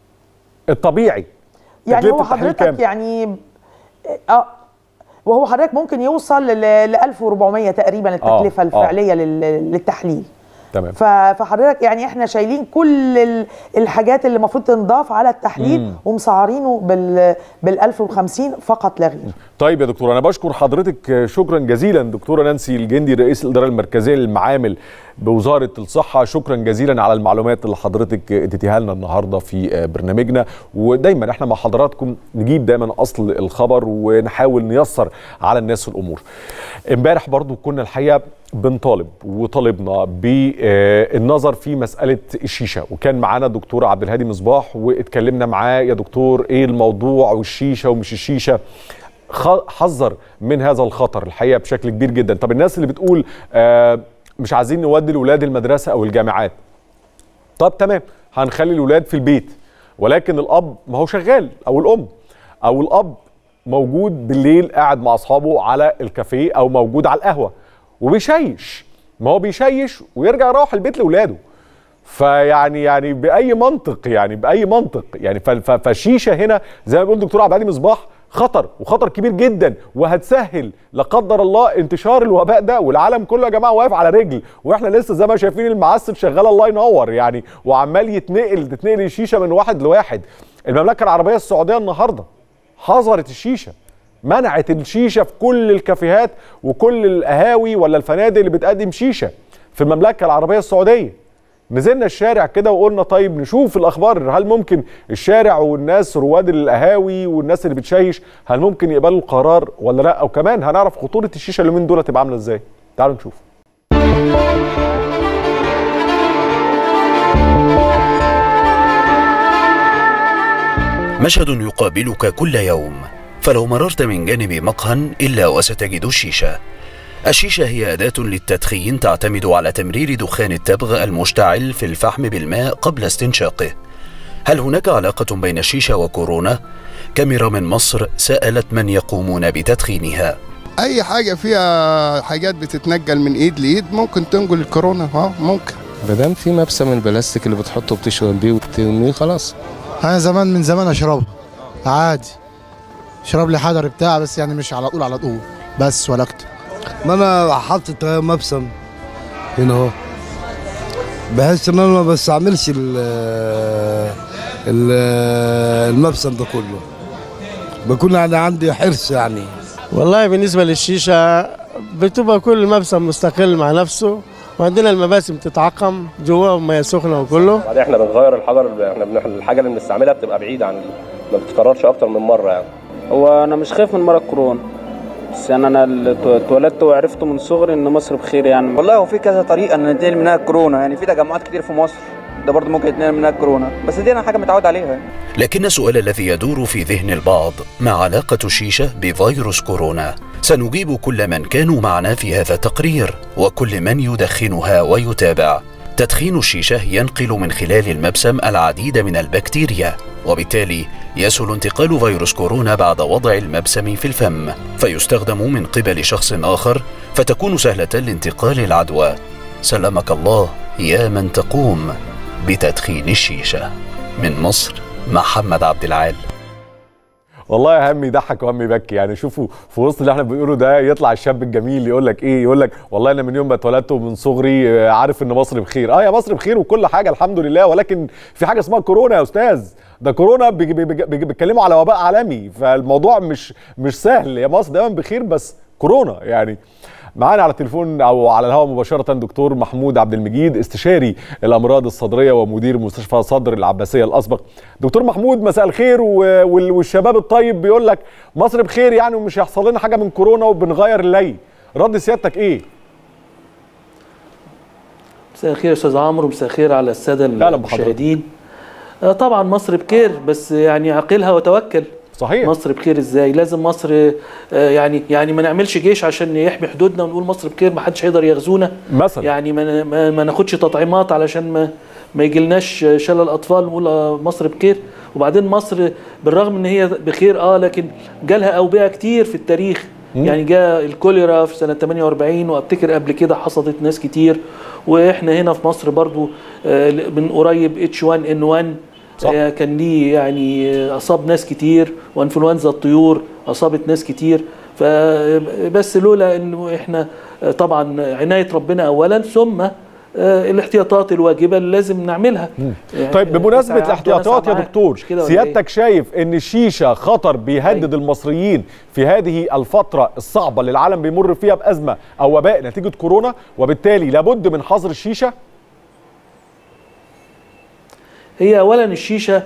الطبيعي يعني تكلفة هو التحليل حضرتك كام؟ يعني اه وهو حضرتك ممكن يوصل ل 1400 تقريبا التكلفه آه. الفعليه لل- للتحليل تمام ف- فحضرتك يعني احنا شايلين كل ال- الحاجات اللي المفروض تنضاف على التحليل ومسعرينه بال بال 1050 فقط لا غير طيب يا دكتور انا بشكر حضرتك شكرا جزيلا دكتوره نانسي الجندي رئيس الاداره المركزيه للمعامل بوزاره الصحه شكرا جزيلا على المعلومات اللي حضرتك اديتيها لنا النهارده في برنامجنا ودايما احنا مع حضراتكم نجيب دايما اصل الخبر ونحاول نيسر على الناس الامور امبارح برضو كنا الحقيقه بنطالب وطالبنا بالنظر في مساله الشيشه وكان معانا الدكتور عبد الهادي مصباح واتكلمنا معاه يا دكتور ايه الموضوع والشيشه ومش الشيشه خ- حذر من هذا الخطر الحقيقه بشكل كبير جدا طب الناس اللي بتقول آه مش عايزين نودي الاولاد المدرسه او الجامعات طب تمام هنخلي الاولاد في البيت ولكن الاب ما هو شغال او الام او الاب موجود بالليل قاعد مع اصحابه على الكافيه او موجود على القهوه وبيشيش ما هو بيشيش ويرجع يروح البيت لاولاده فيعني يعني باي منطق يعني باي منطق يعني ف- ف- فالشيشه هنا زي ما بيقول الدكتور عبد العالي مصباح خطر وخطر كبير جدا وهتسهل لا قدر الله انتشار الوباء ده والعالم كله يا جماعه واقف على رجل واحنا لسه زي ما شايفين المعسل شغال الله ينور يعني وعمال يتنقل تتنقل الشيشه من واحد لواحد المملكه العربيه السعوديه النهارده حظرت الشيشه منعت الشيشه في كل الكافيهات وكل القهاوي ولا الفنادق اللي بتقدم شيشه في المملكه العربيه السعوديه نزلنا الشارع كده وقلنا طيب نشوف الاخبار هل ممكن الشارع والناس رواد القهاوي والناس اللي بتشيش هل ممكن يقبلوا القرار ولا لا او كمان هنعرف خطوره الشيشه اليومين دول هتبقى عامله ازاي تعالوا نشوف مشهد يقابلك كل يوم فلو مررت من جانب مقهى إلا وستجد الشيشة الشيشة هي أداة للتدخين تعتمد على تمرير دخان التبغ المشتعل في الفحم بالماء قبل استنشاقه هل هناك علاقة بين الشيشة وكورونا؟ كاميرا من مصر سألت من يقومون بتدخينها اي حاجه فيها حاجات بتتنقل من ايد لايد ممكن تنقل الكورونا اه ممكن ما دام في مبسم البلاستيك اللي بتحطه بتشرب بيه وترميه خلاص انا زمان من زمان اشربها عادي اشرب لي حجر بتاع بس يعني مش على طول على طول بس ولا اكتر ما انا حاطط مبسم هنا اهو بحس ان انا ما بستعملش ال ال المبسم ده كله بكون انا عندي حرص يعني والله بالنسبة للشيشة بتبقى كل مبسم مستقل مع نفسه وعندنا المباسم تتعقم جواه ميه سخنة وكله بعدين احنا بنغير الحجر احنا بن- الحاجه اللي بنستعملها بتبقى بعيده عن ما بتتكررش اكتر من مره يعني هو انا مش خايف من مرض كورونا بس يعني انا اللي اتولدت وعرفت من صغري ان مصر بخير يعني والله هو في كذا طريقه ان ننتقل منها الكورونا يعني في تجمعات كتير في مصر ده برضه ممكن يتنقل منها الكورونا بس دي انا حاجه متعود عليها يعني. لكن السؤال الذي يدور في ذهن البعض ما علاقة الشيشة بفيروس كورونا؟ سنجيب كل من كانوا معنا في هذا التقرير وكل من يدخنها ويتابع. تدخين الشيشة ينقل من خلال المبسم العديد من البكتيريا وبالتالي يسهل انتقال فيروس كورونا بعد وضع المبسم في الفم فيستخدم من قبل شخص آخر فتكون سهلة لانتقال العدوى سلمك الله يا من تقوم بتدخين الشيشة من مصر محمد عبد العال والله هم يضحك وهم يبكي يعني شوفوا في وسط اللي احنا بنقوله ده يطلع الشاب الجميل يقول لك ايه يقول لك والله انا من يوم ما اتولدت ومن صغري عارف ان مصر بخير اه يا مصر بخير وكل حاجه الحمد لله ولكن في حاجه اسمها كورونا يا استاذ ده كورونا بيتكلموا على وباء عالمي فالموضوع مش مش سهل يا مصر دايما بخير بس كورونا يعني معانا على التليفون او على الهواء مباشره دكتور محمود عبد المجيد استشاري الامراض الصدريه ومدير مستشفى صدر العباسيه الاسبق دكتور محمود مساء الخير والشباب الطيب بيقول لك مصر بخير يعني ومش هيحصل لنا حاجه من كورونا وبنغير الليل رد سيادتك ايه مساء الخير يا استاذ عمرو مساء الخير على الساده المشاهدين طبعا مصر بخير بس يعني عقلها وتوكل صحيح مصر بخير ازاي لازم مصر يعني يعني ما نعملش جيش عشان يحمي حدودنا ونقول مصر بخير ما حدش هيقدر يغزونا مثلا يعني ما, ما, ما ناخدش تطعيمات علشان ما ما يجيلناش شلل اطفال نقول مصر بخير وبعدين مصر بالرغم ان هي بخير اه لكن جالها اوبئه كتير في التاريخ م. يعني جاء الكوليرا في سنه 48 وافتكر قبل كده حصلت ناس كتير واحنا هنا في مصر برضو من قريب اتش 1 ان 1 صح. كان ليه يعني اصاب ناس كتير وانفلونزا الطيور اصابت ناس كتير فبس لولا انه احنا طبعا عنايه ربنا اولا ثم الاحتياطات الواجبه اللي لازم نعملها يعني طيب بمناسبه الاحتياطات يا دكتور سيادتك شايف ان الشيشه خطر بيهدد أي. المصريين في هذه الفتره الصعبه اللي العالم بيمر فيها بازمه او وباء نتيجه كورونا وبالتالي لابد من حظر الشيشه هي اولا الشيشه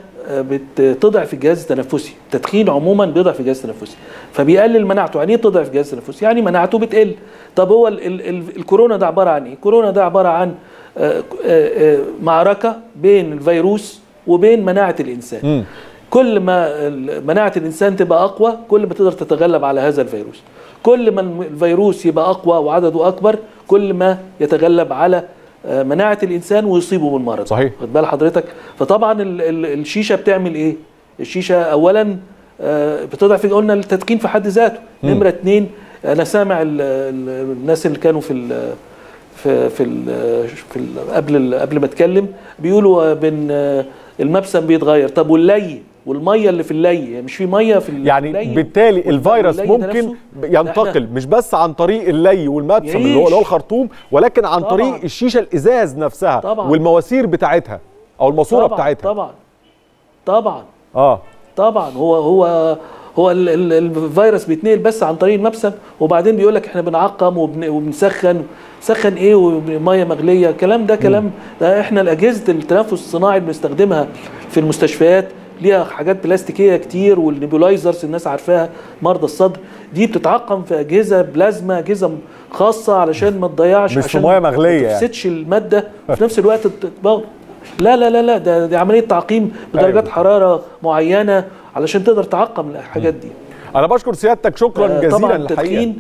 بتضعف الجهاز التنفسي التدخين عموما بيضعف الجهاز التنفسي فبيقلل مناعته يعني ايه تضعف الجهاز التنفسي يعني مناعته بتقل طب هو ال ال ال الكورونا ده عباره عن ايه الكورونا ده عباره عن آآ آآ معركه بين الفيروس وبين مناعه الانسان م. كل ما مناعه الانسان تبقى اقوى كل ما تقدر تتغلب على هذا الفيروس كل ما الفيروس يبقى اقوى وعدده اكبر كل ما يتغلب على مناعه الانسان ويصيبه بالمرض صحيح خد بال حضرتك فطبعا ال ال الشيشه بتعمل ايه الشيشه اولا بتضعف قلنا التدخين في حد ذاته نمره اتنين انا سامع ال ال الناس اللي كانوا في ال في في ال في ال قبل ال قبل ما اتكلم بيقولوا بين المبسم بيتغير طب واللي والميه اللي في اللي يعني مش في ميه في يعني اللي بالتالي الفيروس ممكن ينتقل مش بس عن طريق اللي والمبسم اللي هو اللي هو الخرطوم ولكن عن طبعًا. طريق الشيشه الازاز نفسها طبعًا. والمواسير بتاعتها او الماسوره طبعًا. بتاعتها طبعا طبعا اه طبعا هو هو هو ال ال الفيروس بيتنقل بس عن طريق المبسم وبعدين بيقول لك احنا بنعقم وبن وبنسخن سخن ايه وميه مغليه الكلام ده كلام ده احنا الاجهزه التنفس الصناعي اللي بنستخدمها في المستشفيات ليها حاجات بلاستيكيه كتير والنيبولايزرز الناس عارفاها مرضى الصدر دي بتتعقم في اجهزه بلازما اجهزه خاصه علشان ما تضيعش مش عشان في ميه مغليه ما تفسدش الماده وفي نفس الوقت تتبغ. لا لا لا لا ده دي عمليه تعقيم بدرجات أيوة. حراره معينه علشان تقدر تعقم الحاجات دي انا بشكر سيادتك شكرا آه جزيلا طبعا الحقيقه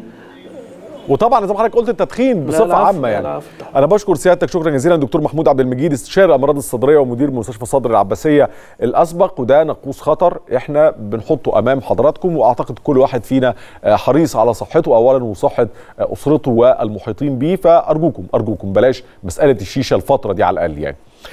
وطبعا زي ما حضرتك قلت التدخين بصفه عامه يعني انا بشكر سيادتك شكرا جزيلا دكتور محمود عبد المجيد استشاري الامراض الصدريه ومدير مستشفى صدر العباسيه الاسبق وده نقوص خطر احنا بنحطه امام حضراتكم واعتقد كل واحد فينا حريص على صحته اولا وصحه اسرته والمحيطين بيه فارجوكم ارجوكم بلاش مساله الشيشه الفتره دي على الاقل يعني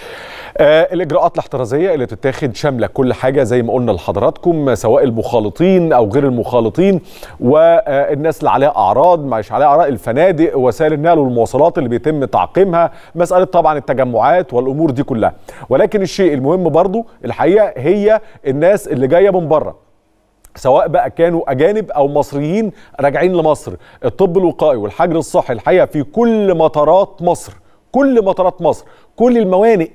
آه الاجراءات الاحترازيه اللي بتتاخد شامله كل حاجه زي ما قلنا لحضراتكم سواء المخالطين او غير المخالطين والناس اللي عليها اعراض مش عليها اعراض الفنادق وسائل النقل والمواصلات اللي بيتم تعقيمها مساله طبعا التجمعات والامور دي كلها ولكن الشيء المهم برضو الحقيقه هي الناس اللي جايه من بره سواء بقى كانوا اجانب او مصريين راجعين لمصر الطب الوقائي والحجر الصحي الحقيقه في كل مطارات مصر كل مطارات مصر كل الموانئ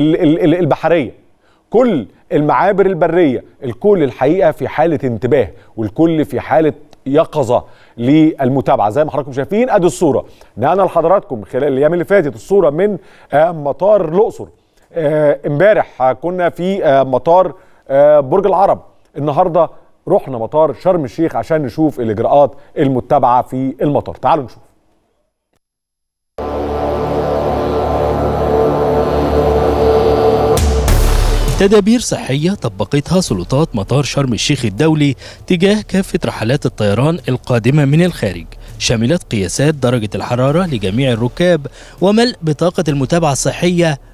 البحريه كل المعابر البريه الكل الحقيقه في حاله انتباه والكل في حاله يقظه للمتابعه زي ما حضراتكم شايفين ادي الصوره نقلنا لحضراتكم خلال الايام اللي فاتت الصوره من مطار الاقصر امبارح كنا في مطار برج العرب النهارده رحنا مطار شرم الشيخ عشان نشوف الاجراءات المتبعه في المطار تعالوا نشوف تدابير صحية طبقتها سلطات مطار شرم الشيخ الدولي تجاه كافة رحلات الطيران القادمة من الخارج شملت قياسات درجة الحرارة لجميع الركاب وملء بطاقة المتابعة الصحية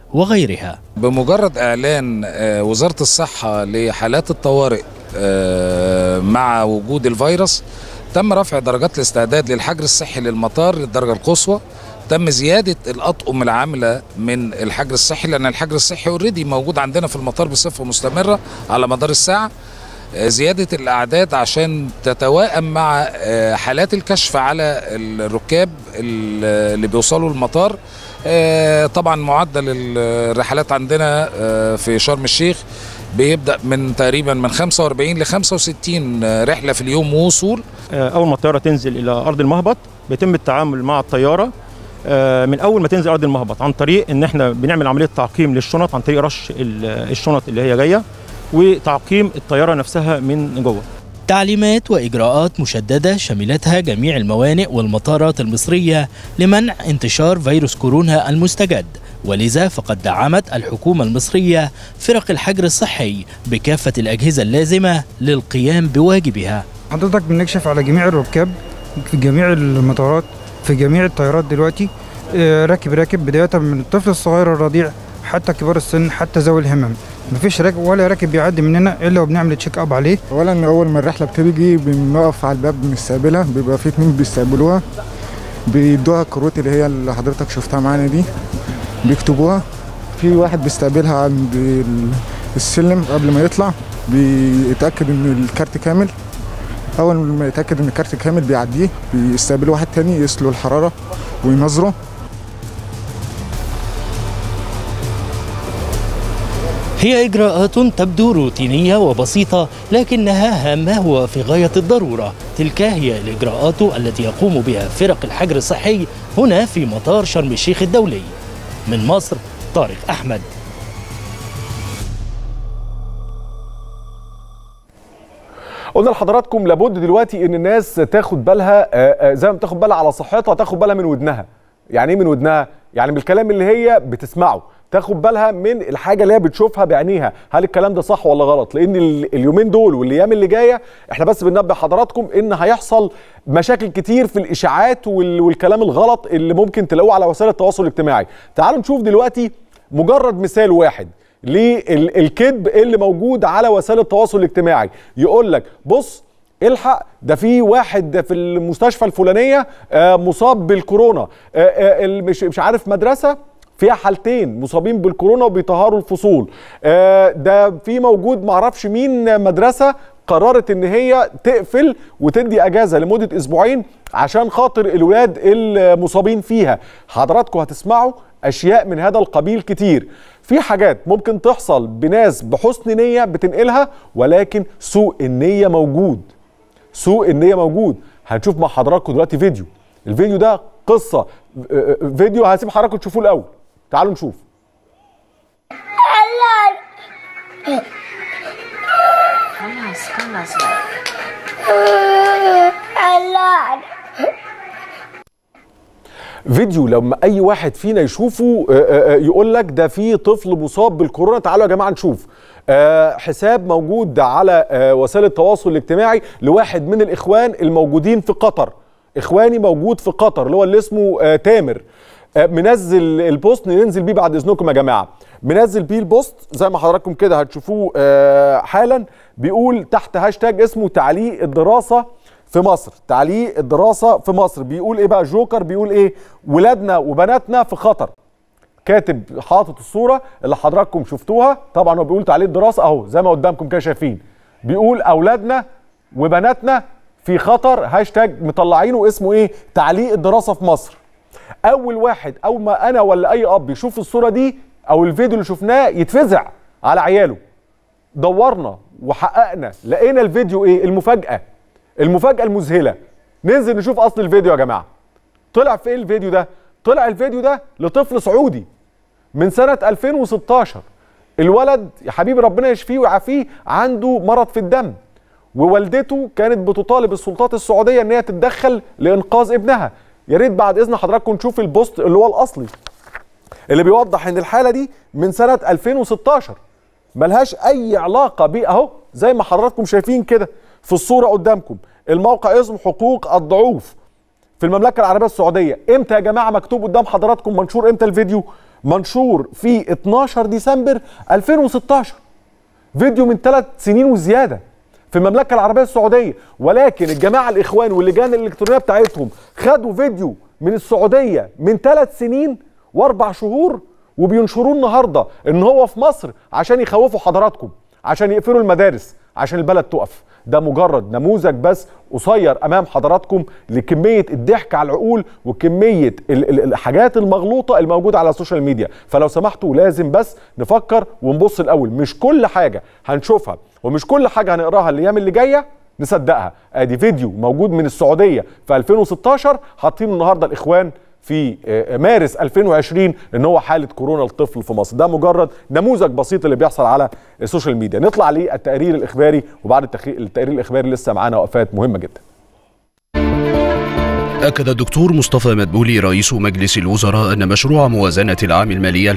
وغيرها بمجرد إعلان وزارة الصحة لحالات الطوارئ مع وجود الفيروس تم رفع درجات الاستعداد للحجر الصحي للمطار للدرجة القصوى تم زيادة الأطقم العاملة من الحجر الصحي لأن الحجر الصحي اوريدي موجود عندنا في المطار بصفة مستمرة على مدار الساعة زيادة الأعداد عشان تتوائم مع حالات الكشف على الركاب اللي بيوصلوا المطار طبعا معدل الرحلات عندنا في شرم الشيخ بيبدا من تقريبا من 45 ل 65 رحله في اليوم وصول اول ما الطياره تنزل الى ارض المهبط بيتم التعامل مع الطياره من اول ما تنزل ارض المهبط عن طريق ان احنا بنعمل عمليه تعقيم للشنط عن طريق رش الشنط اللي هي جايه وتعقيم الطياره نفسها من جوه تعليمات واجراءات مشدده شملتها جميع الموانئ والمطارات المصريه لمنع انتشار فيروس كورونا المستجد ولذا فقد دعمت الحكومه المصريه فرق الحجر الصحي بكافه الاجهزه اللازمه للقيام بواجبها حضرتك بنكشف على جميع الركاب في جميع المطارات في جميع الطيارات دلوقتي راكب راكب بدايه من الطفل الصغير الرضيع حتى كبار السن حتى ذوي الهمم مفيش راكب ولا راكب بيعدي مننا الا وبنعمل تشيك اب عليه اولا اول ما الرحله بتيجي بنقف على الباب بنستقبلها بيبقى في اتنين بيستقبلوها بيدوها الكروت اللي هي اللي حضرتك شفتها معانا دي بيكتبوها في واحد بيستقبلها عند السلم قبل ما يطلع بيتاكد ان الكارت كامل اول ما يتاكد ان الكارت كامل بيعديه بيستقبل واحد تاني يقيس له الحراره وينظره هي إجراءات تبدو روتينية وبسيطة لكنها هامة وفي غاية الضرورة تلك هي الإجراءات التي يقوم بها فرق الحجر الصحي هنا في مطار شرم الشيخ الدولي من مصر طارق أحمد قلنا لحضراتكم لابد دلوقتي ان الناس تاخد بالها زي ما بتاخد بالها على صحتها تاخد بالها من ودنها يعني ايه من ودنها يعني من الكلام اللي هي بتسمعه تاخد بالها من الحاجه اللي هي بتشوفها بعينيها هل الكلام ده صح ولا غلط لان اليومين دول والايام اللي جايه احنا بس بننبه حضراتكم ان هيحصل مشاكل كتير في الاشاعات والكلام الغلط اللي ممكن تلاقوه على وسائل التواصل الاجتماعي تعالوا نشوف دلوقتي مجرد مثال واحد للكذب اللي موجود على وسائل التواصل الاجتماعي يقول لك بص الحق ده في واحد في المستشفى الفلانيه مصاب بالكورونا مش مش عارف مدرسه فيها حالتين مصابين بالكورونا وبيطهروا الفصول ده في موجود معرفش مين مدرسه قررت ان هي تقفل وتدي اجازه لمده اسبوعين عشان خاطر الولاد المصابين فيها حضراتكم هتسمعوا اشياء من هذا القبيل كتير في حاجات ممكن تحصل بناس بحسن نيه بتنقلها ولكن سوء النيه موجود سوء النيه موجود هنشوف مع حضراتكم دلوقتي فيديو الفيديو ده قصه فيديو هسيب حضراتكم تشوفوه الاول تعالوا نشوف خلاص خلاص فيديو لما اي واحد فينا يشوفه يقول لك ده في طفل مصاب بالكورونا تعالوا يا جماعه نشوف حساب موجود على وسائل التواصل الاجتماعي لواحد من الاخوان الموجودين في قطر اخواني موجود في قطر اللي هو اللي اسمه تامر منزل البوست ننزل بيه بعد اذنكم يا جماعه منزل بيه البوست زي ما حضراتكم كده هتشوفوه حالا بيقول تحت هاشتاج اسمه تعليق الدراسه في مصر تعليق الدراسه في مصر بيقول ايه بقى جوكر بيقول ايه ولادنا وبناتنا في خطر كاتب حاطط الصوره اللي حضراتكم شفتوها طبعا هو بيقول تعليق الدراسه اهو زي ما قدامكم كده شايفين بيقول اولادنا وبناتنا في خطر هاشتاج مطلعينه اسمه ايه تعليق الدراسه في مصر اول واحد اول ما انا ولا اي اب يشوف الصوره دي او الفيديو اللي شفناه يتفزع على عياله دورنا وحققنا لقينا الفيديو ايه المفاجاه المفاجاه المذهله ننزل نشوف اصل الفيديو يا جماعه طلع في ايه الفيديو ده طلع الفيديو ده لطفل سعودي من سنه 2016 الولد يا حبيبي ربنا يشفيه ويعافيه عنده مرض في الدم ووالدته كانت بتطالب السلطات السعوديه ان هي تتدخل لانقاذ ابنها يا ريت بعد اذن حضراتكم نشوف البوست اللي هو الاصلي اللي بيوضح ان الحاله دي من سنه 2016 ملهاش اي علاقه بيه اهو زي ما حضراتكم شايفين كده في الصوره قدامكم الموقع اسمه حقوق الضعوف في المملكه العربيه السعوديه امتى يا جماعه مكتوب قدام حضراتكم منشور امتى الفيديو منشور في 12 ديسمبر 2016 فيديو من ثلاث سنين وزياده في المملكه العربيه السعوديه ولكن الجماعه الاخوان واللجان الالكترونيه بتاعتهم خدوا فيديو من السعوديه من ثلاث سنين واربع شهور وبينشروه النهارده ان هو في مصر عشان يخوفوا حضراتكم عشان يقفلوا المدارس عشان البلد تقف ده مجرد نموذج بس قصير امام حضراتكم لكميه الضحك على العقول وكميه ال- ال- الحاجات المغلوطه الموجوده على السوشيال ميديا فلو سمحتوا لازم بس نفكر ونبص الاول مش كل حاجه هنشوفها ومش كل حاجه هنقراها الايام اللي جايه نصدقها ادي فيديو موجود من السعوديه في 2016 حاطينه النهارده الاخوان في آه، مارس 2020 ان هو حاله كورونا للطفل في مصر ده مجرد نموذج بسيط اللي بيحصل على السوشيال ميديا نطلع للتقرير الاخباري وبعد التخي- التقرير الاخباري لسه معانا وقفات مهمه جدا أكد الدكتور مصطفى مدبولي رئيس مجلس الوزراء أن مشروع موازنة العام المالي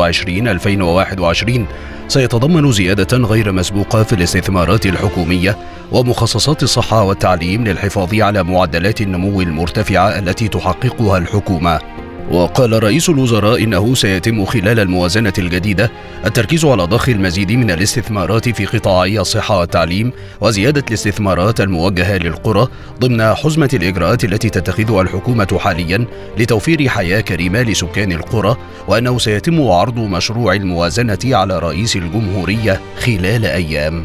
2020-2021 سيتضمن زيادة غير مسبوقة في الاستثمارات الحكومية ومخصصات الصحة والتعليم للحفاظ على معدلات النمو المرتفعة التي تحققها الحكومة. وقال رئيس الوزراء إنه سيتم خلال الموازنة الجديدة التركيز على ضخ المزيد من الاستثمارات في قطاعي الصحة والتعليم وزيادة الاستثمارات الموجهة للقرى ضمن حزمة الإجراءات التي تتخذها الحكومة حاليا لتوفير حياة كريمة لسكان القرى وأنه سيتم عرض مشروع الموازنة على رئيس الجمهورية خلال أيام.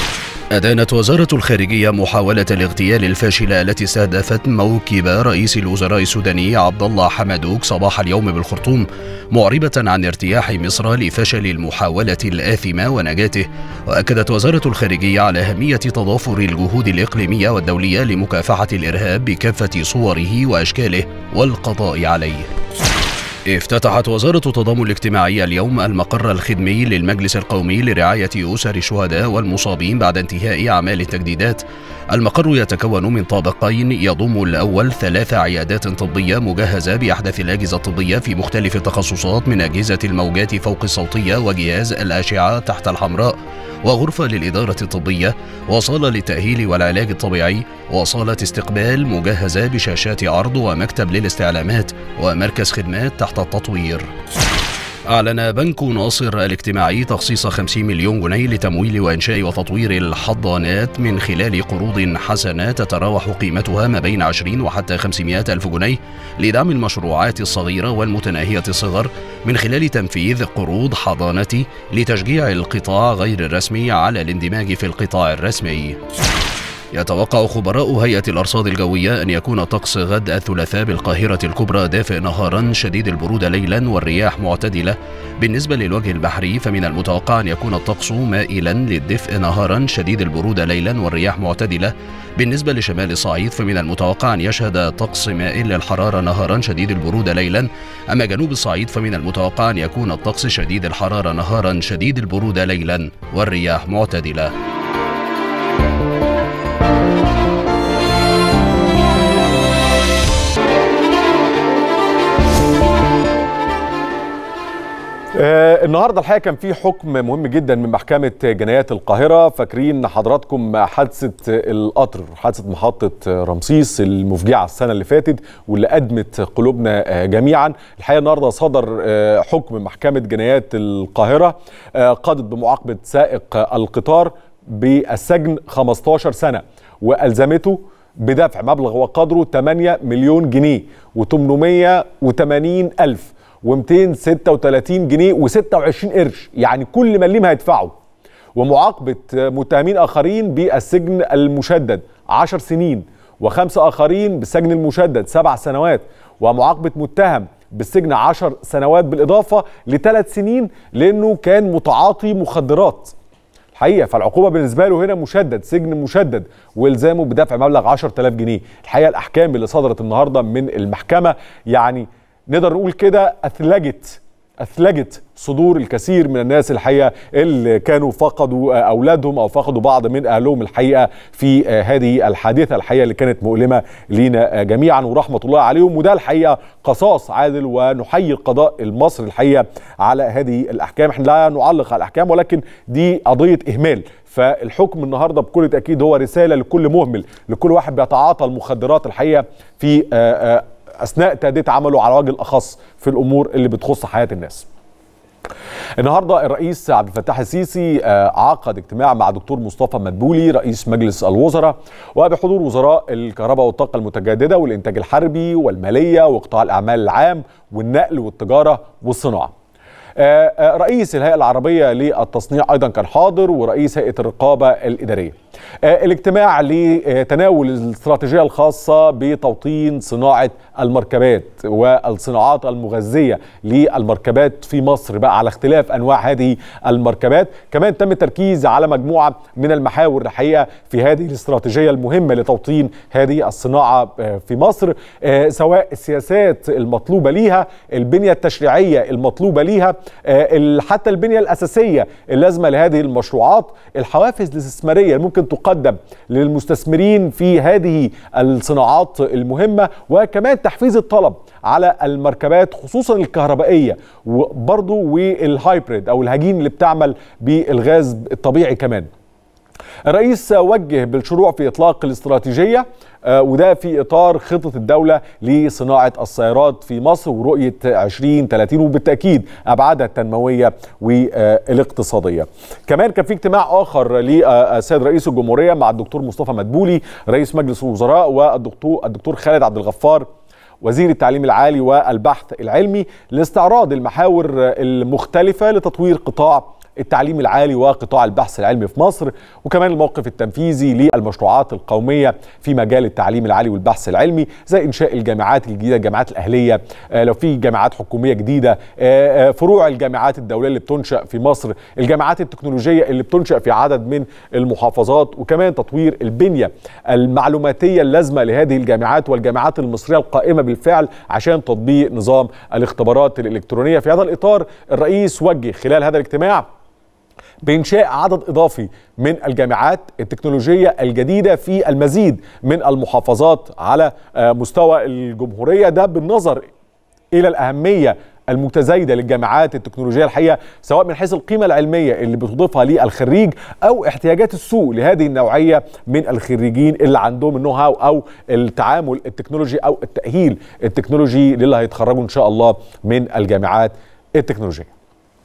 أدانت وزارة الخارجية محاولة الاغتيال الفاشلة التي استهدفت موكب رئيس الوزراء السوداني عبد الله حمدوك صباح اليوم بالخرطوم معربة عن ارتياح مصر لفشل المحاولة الآثمة ونجاته وأكدت وزارة الخارجية على أهمية تضافر الجهود الإقليمية والدولية لمكافحة الإرهاب بكافة صوره وأشكاله والقضاء عليه افتتحت وزارة التضامن الاجتماعي اليوم المقر الخدمي للمجلس القومي لرعاية أسر الشهداء والمصابين بعد انتهاء أعمال التجديدات. المقر يتكون من طابقين يضم الأول ثلاث عيادات طبية مجهزة بأحدث الأجهزة الطبية في مختلف التخصصات من أجهزة الموجات فوق الصوتية وجهاز الأشعة تحت الحمراء وغرفة للإدارة الطبية وصالة للتأهيل والعلاج الطبيعي وصالة استقبال مجهزة بشاشات عرض ومكتب للاستعلامات ومركز خدمات تحت التطوير أعلن بنك ناصر الاجتماعي تخصيص 50 مليون جنيه لتمويل وإنشاء وتطوير الحضانات من خلال قروض حسنة تتراوح قيمتها ما بين 20 وحتى 500 ألف جنيه لدعم المشروعات الصغيرة والمتناهية الصغر من خلال تنفيذ قروض حضانة لتشجيع القطاع غير الرسمي على الاندماج في القطاع الرسمي. يتوقع خبراء هيئة الأرصاد الجوية أن يكون طقس غد الثلاثاء بالقاهرة الكبرى دافئ نهارا شديد البرودة ليلا والرياح معتدلة بالنسبة للوجه البحري فمن المتوقع أن يكون الطقس مائلا للدفء نهارا شديد البرودة ليلا والرياح معتدلة بالنسبة لشمال الصعيد فمن المتوقع أن يشهد طقس مائل للحرارة نهارا شديد البرودة ليلا أما جنوب الصعيد فمن المتوقع أن يكون الطقس شديد الحرارة نهارا شديد البرودة ليلا والرياح معتدلة آه النهارده الحقيقه كان في حكم مهم جدا من محكمه جنايات القاهره فاكرين حضراتكم حادثه القطر حادثه محطه رمسيس المفجعه السنه اللي فاتت واللي ادمت قلوبنا آه جميعا الحقيقه النهارده صدر آه حكم محكمه جنايات القاهره آه قضت بمعاقبه سائق القطار بالسجن 15 سنه والزمته بدفع مبلغ وقدره 8 مليون جنيه و880 ألف و236 جنيه و26 قرش يعني كل مليم هيدفعه ومعاقبة متهمين آخرين بالسجن المشدد 10 سنين وخمسة آخرين بالسجن المشدد سبع سنوات ومعاقبة متهم بالسجن 10 سنوات بالإضافة لثلاث سنين لأنه كان متعاطي مخدرات الحقيقه فالعقوبه بالنسبه له هنا مشدد سجن مشدد والزامه بدفع مبلغ 10000 جنيه الحقيقه الاحكام اللي صدرت النهارده من المحكمه يعني نقدر نقول كده اثلجت اثلجت صدور الكثير من الناس الحقيقه اللي كانوا فقدوا اولادهم او فقدوا بعض من اهلهم الحقيقه في هذه الحادثه الحقيقه اللي كانت مؤلمه لينا جميعا ورحمه الله عليهم وده الحقيقه قصاص عادل ونحيي القضاء المصري الحقيقه على هذه الاحكام احنا لا نعلق على الاحكام ولكن دي قضيه اهمال فالحكم النهارده بكل تاكيد هو رساله لكل مهمل لكل واحد بيتعاطى المخدرات الحقيقه في اثناء تاديه عمله على وجه الاخص في الامور اللي بتخص حياه الناس. النهارده الرئيس عبد الفتاح السيسي عقد اجتماع مع دكتور مصطفى مدبولي رئيس مجلس الوزراء وبحضور وزراء الكهرباء والطاقه المتجدده والانتاج الحربي والماليه وقطاع الاعمال العام والنقل والتجاره والصناعه. رئيس الهيئه العربيه للتصنيع ايضا كان حاضر ورئيس هيئه الرقابه الاداريه. الاجتماع لتناول الاستراتيجيه الخاصه بتوطين صناعه المركبات والصناعات المغذيه للمركبات في مصر بقى على اختلاف انواع هذه المركبات، كمان تم التركيز على مجموعه من المحاور الحقيقه في هذه الاستراتيجيه المهمه لتوطين هذه الصناعه في مصر سواء السياسات المطلوبه ليها، البنيه التشريعيه المطلوبه ليها، حتى البنيه الاساسيه اللازمه لهذه المشروعات، الحوافز الاستثماريه اللي ممكن تقدم للمستثمرين في هذه الصناعات المهمه وكمان تحفيز الطلب على المركبات خصوصا الكهربائيه وبرضه والهايبريد او الهجين اللي بتعمل بالغاز الطبيعي كمان. الرئيس وجه بالشروع في اطلاق الاستراتيجيه وده في اطار خطه الدوله لصناعه السيارات في مصر ورؤيه 2030 وبالتاكيد ابعادها التنمويه والاقتصاديه. كمان كان في اجتماع اخر للسيد رئيس الجمهوريه مع الدكتور مصطفى مدبولي رئيس مجلس الوزراء والدكتور الدكتور خالد عبد الغفار وزير التعليم العالي والبحث العلمي لاستعراض المحاور المختلفه لتطوير قطاع التعليم العالي وقطاع البحث العلمي في مصر وكمان الموقف التنفيذي للمشروعات القوميه في مجال التعليم العالي والبحث العلمي زي انشاء الجامعات الجديده الجامعات الاهليه لو في جامعات حكوميه جديده فروع الجامعات الدوليه اللي بتنشا في مصر الجامعات التكنولوجيه اللي بتنشا في عدد من المحافظات وكمان تطوير البنيه المعلوماتيه اللازمه لهذه الجامعات والجامعات المصريه القائمه بالفعل عشان تطبيق نظام الاختبارات الالكترونيه في هذا الاطار الرئيس وجه خلال هذا الاجتماع بإنشاء عدد إضافي من الجامعات التكنولوجية الجديدة في المزيد من المحافظات على مستوى الجمهورية ده بالنظر إلى الأهمية المتزايدة للجامعات التكنولوجية الحقيقة سواء من حيث القيمة العلمية اللي بتضيفها للخريج أو احتياجات السوق لهذه النوعية من الخريجين اللي عندهم النو هاو أو التعامل التكنولوجي أو التأهيل التكنولوجي للي هيتخرجوا إن شاء الله من الجامعات التكنولوجية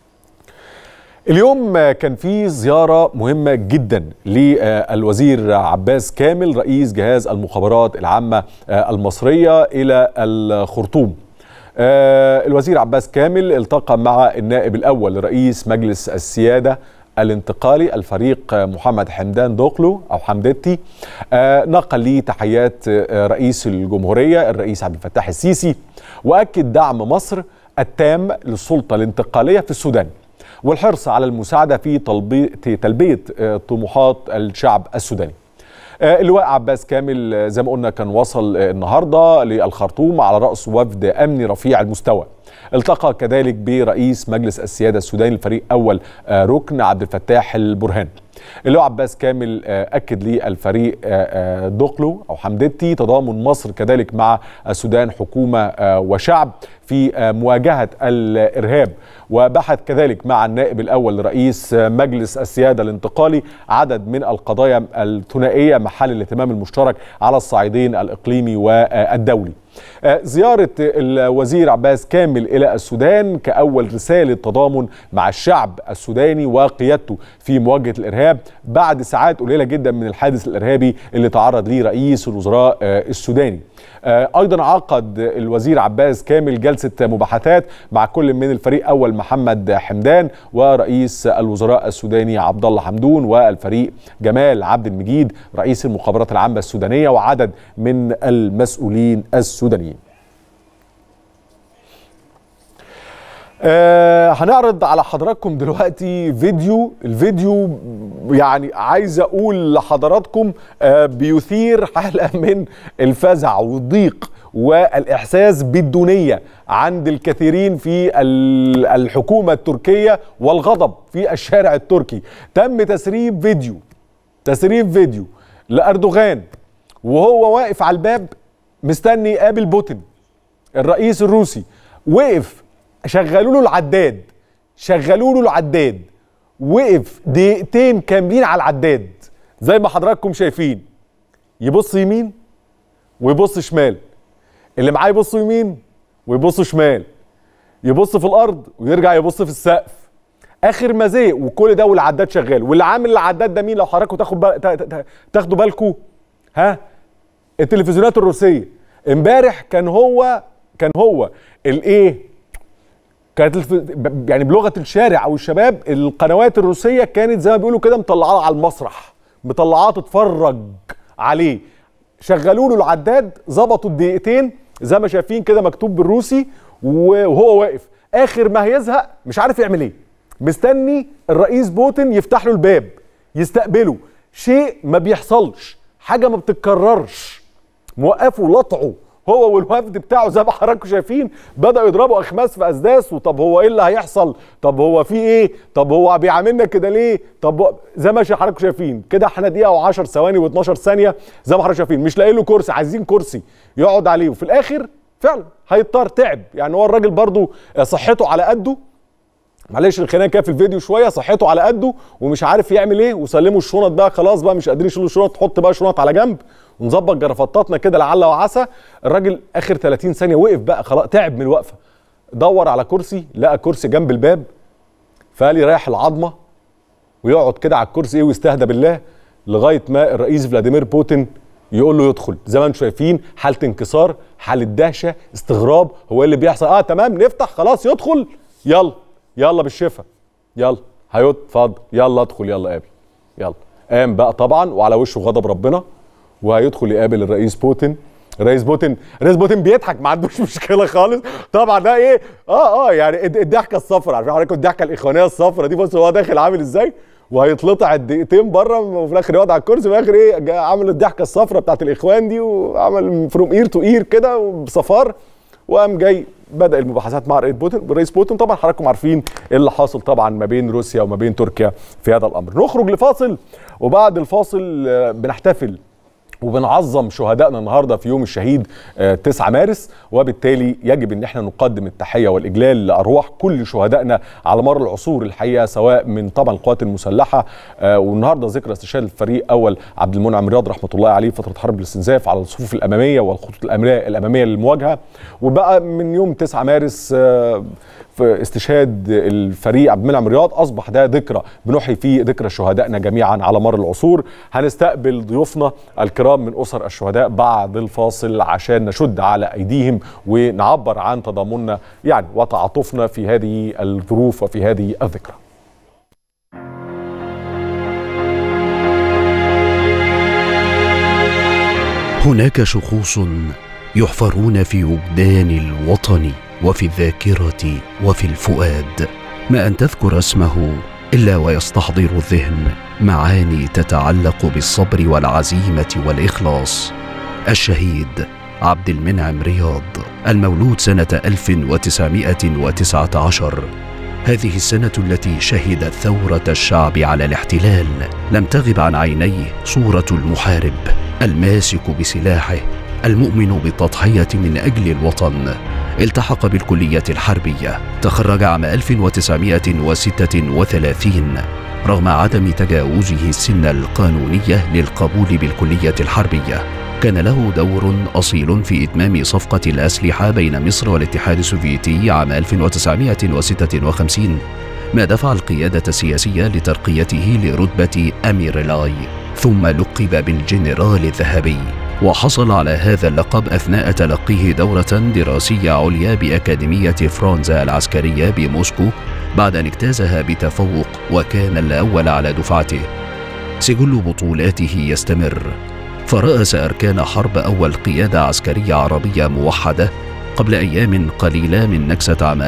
اليوم كان في زيارة مهمة جدا للوزير عباس كامل رئيس جهاز المخابرات العامة المصرية إلى الخرطوم الوزير عباس كامل التقى مع النائب الأول لرئيس مجلس السيادة الانتقالي الفريق محمد حمدان دوقلو او حمدتي نقل لي تحيات رئيس الجمهوريه الرئيس عبد الفتاح السيسي واكد دعم مصر التام للسلطه الانتقاليه في السودان والحرص على المساعدة في تلبية طموحات الشعب السوداني اللواء عباس كامل زي ما قلنا كان وصل النهاردة للخرطوم على رأس وفد أمني رفيع المستوى التقى كذلك برئيس مجلس السيادة السوداني الفريق أول ركن عبد الفتاح البرهان اللواء عباس كامل أكد لي الفريق دوقلو أو حمدتي تضامن مصر كذلك مع السودان حكومة وشعب في مواجهة الإرهاب وبحث كذلك مع النائب الأول لرئيس مجلس السيادة الانتقالي عدد من القضايا الثنائية محل الاهتمام المشترك على الصعيدين الإقليمي والدولي زيارة الوزير عباس كامل إلى السودان كأول رسالة تضامن مع الشعب السوداني وقيادته في مواجهة الإرهاب بعد ساعات قليلة جدا من الحادث الإرهابي اللي تعرض ليه رئيس الوزراء السوداني ايضا عقد الوزير عباس كامل جلسه مباحثات مع كل من الفريق اول محمد حمدان ورئيس الوزراء السوداني عبد الله حمدون والفريق جمال عبد المجيد رئيس المخابرات العامه السودانيه وعدد من المسؤولين السودانيين آه هنعرض على حضراتكم دلوقتي فيديو الفيديو يعني عايز اقول لحضراتكم آه بيثير حالة من الفزع والضيق والاحساس بالدونية عند الكثيرين في الحكومة التركية والغضب في الشارع التركي تم تسريب فيديو تسريب فيديو لأردوغان وهو واقف على الباب مستني يقابل بوتين الرئيس الروسي وقف شغلوا له العداد شغلوا له العداد وقف دقيقتين كاملين على العداد زي ما حضراتكم شايفين يبص يمين ويبص شمال اللي معاه يبصوا يمين ويبصوا شمال يبص في الارض ويرجع يبص في السقف اخر ما زهق وكل ده والعداد شغال واللي عامل العداد ده مين لو حضراتكم تاخد بال... تا- تا- تا- تاخدوا بالكم ها التلفزيونات الروسيه امبارح كان هو كان هو الايه كانت الف... ب- يعني بلغه الشارع او الشباب القنوات الروسيه كانت زي ما بيقولوا كده مطلعاه على المسرح مطلعاه تتفرج عليه شغلوا له العداد ظبطوا الدقيقتين زي ما شايفين كده مكتوب بالروسي وهو واقف اخر ما هيزهق مش عارف يعمل ايه مستني الرئيس بوتين يفتح له الباب يستقبله شيء ما بيحصلش حاجه ما بتتكررش موقفه لطعه هو والوفد بتاعه زي ما حضراتكم شايفين بدأوا يضربوا اخماس في اسداس وطب هو ايه اللي هيحصل؟ طب هو في ايه؟ طب هو بيعاملنا كده ليه؟ طب هو- زي ما حضراتكم شايفين كده احنا دقيقه و10 ثواني و12 ثانيه زي ما حضراتكم شايفين مش لاقيين له كرسي عايزين كرسي يقعد عليه وفي الاخر فعلا هيضطر تعب يعني هو الراجل برضو صحته على قده معلش الخناقه كده في الفيديو شويه صحته على قده ومش عارف يعمل ايه وسلموا الشنط بقى خلاص بقى مش قادرين يشيلوا الشنط حط بقى شنط على جنب ونظبط جرافطاتنا كده لعل وعسى الراجل اخر 30 ثانيه وقف بقى خلاص تعب من الوقفه دور على كرسي لقى كرسي جنب الباب فقال يريح العظمه ويقعد كده على الكرسي ايه ويستهدى بالله لغايه ما الرئيس فلاديمير بوتين يقول له يدخل زي ما انتم شايفين حاله انكسار حاله دهشه استغراب هو ايه اللي بيحصل اه تمام نفتح خلاص يدخل يلا يلا بالشفا يلا هيقعد اتفضل يلا ادخل يلا قابل يلا قام بقى طبعا وعلى وشه غضب ربنا وهيدخل يقابل الرئيس بوتين الرئيس بوتين الرئيس بوتين بيضحك ما عندوش مشكله خالص طبعا ده ايه اه اه يعني الد- الضحكه الصفراء عارفين حضراتكم الضحكه الاخوانيه الصفراء دي بص هو داخل عامل ازاي وهيتلطع الدقيقتين بره وفي الاخر يقعد على الكرسي وفي الاخر ايه جا- عامل الضحكه الصفراء بتاعت الاخوان دي وعمل فروم اير تو اير كده وبصفار وقام جاي بدا المباحثات مع الرئيس بوتين الرئيس بوتين طبعا حضراتكم عارفين ايه اللي حاصل طبعا ما بين روسيا وما بين تركيا في هذا الامر نخرج لفاصل وبعد الفاصل آه، بنحتفل وبنعظم شهدائنا النهارده في يوم الشهيد آه، 9 مارس وبالتالي يجب ان احنا نقدم التحيه والاجلال لارواح كل شهدائنا على مر العصور الحقيقه سواء من طبعا القوات المسلحه آه، والنهارده ذكرى استشهاد الفريق اول عبد المنعم رياض رحمه الله عليه فتره حرب الاستنزاف على الصفوف الاماميه والخطوط الاماميه الاماميه للمواجهه وبقى من يوم 9 مارس آه، في استشهاد الفريق عبد المنعم رياض اصبح ده ذكرى بنحيي فيه ذكرى شهدائنا جميعا على مر العصور هنستقبل ضيوفنا الكرام من اسر الشهداء بعد الفاصل عشان نشد على ايديهم ونعبر عن تضامننا يعني وتعاطفنا في هذه الظروف وفي هذه الذكرى هناك شخوص يحفرون في وجدان الوطن وفي الذاكرة وفي الفؤاد ما أن تذكر اسمه إلا ويستحضر الذهن معاني تتعلق بالصبر والعزيمة والإخلاص الشهيد عبد المنعم رياض المولود سنة 1919 هذه السنة التي شهدت ثورة الشعب على الاحتلال لم تغب عن عينيه صورة المحارب الماسك بسلاحه المؤمن بالتضحية من أجل الوطن التحق بالكلية الحربية تخرج عام 1936 رغم عدم تجاوزه السن القانونية للقبول بالكلية الحربية كان له دور أصيل في إتمام صفقة الأسلحة بين مصر والاتحاد السوفيتي عام 1956 ما دفع القيادة السياسية لترقيته لرتبة أميرلاي ثم لقب بالجنرال الذهبي وحصل على هذا اللقب أثناء تلقيه دورة دراسية عليا بأكاديمية فرونزا العسكرية بموسكو بعد أن اجتازها بتفوق وكان الأول على دفعته سجل بطولاته يستمر فرأس أركان حرب أول قيادة عسكرية عربية موحدة قبل أيام قليلة من نكسة عام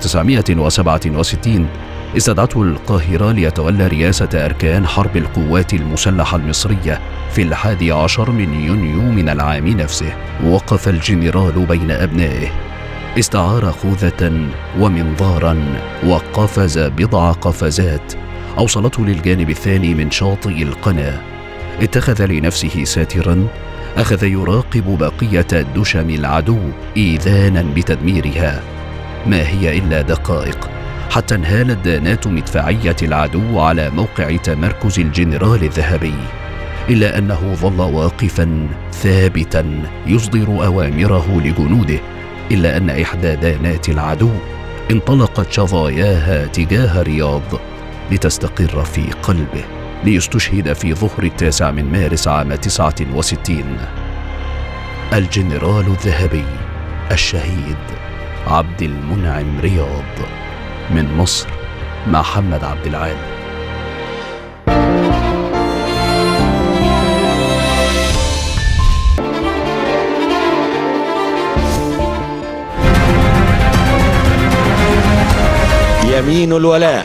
1967 استدعته القاهرة ليتولى رئاسة أركان حرب القوات المسلحة المصرية في الحادي عشر من يونيو من العام نفسه وقف الجنرال بين أبنائه استعار خوذة ومنظارا وقفز بضع قفزات أوصلته للجانب الثاني من شاطئ القناة اتخذ لنفسه ساترا أخذ يراقب بقية دشم العدو إيذانا بتدميرها ما هي إلا دقائق حتى انهالت دانات مدفعية العدو على موقع تمركز الجنرال الذهبي الا انه ظل واقفا ثابتا يصدر اوامره لجنوده الا ان احدى دانات العدو انطلقت شظاياها تجاه رياض لتستقر في قلبه ليستشهد في ظهر التاسع من مارس عام تسعة وستين الجنرال الذهبي الشهيد عبد المنعم رياض من مصر محمد عبد العال يمين الولاء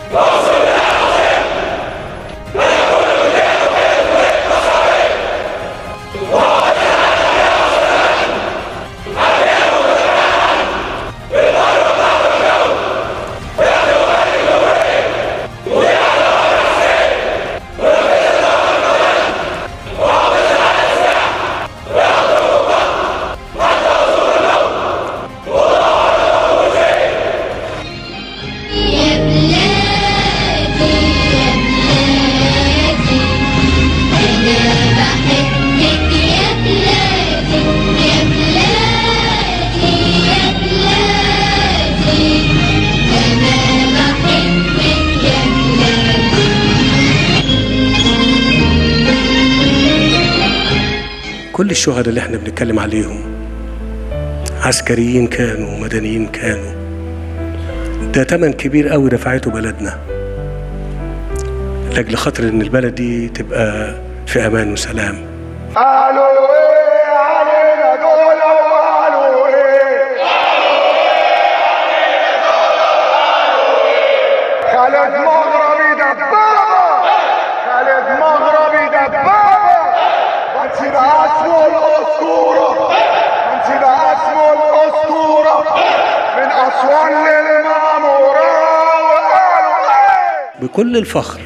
كل الشهداء اللي احنا بنتكلم عليهم عسكريين كانوا ومدنيين كانوا ده تمن كبير قوي دفعته بلدنا لاجل خاطر ان البلد دي تبقى في امان وسلام قالوا ايه علينا دول وقالوا ايه خالد مغربي دبابة خالد مغربي دبابة بس ده اسمه الأسطورة بس ده اسمه الأسطورة من أسوان للمعمورة وقالوا ايه بكل الفخر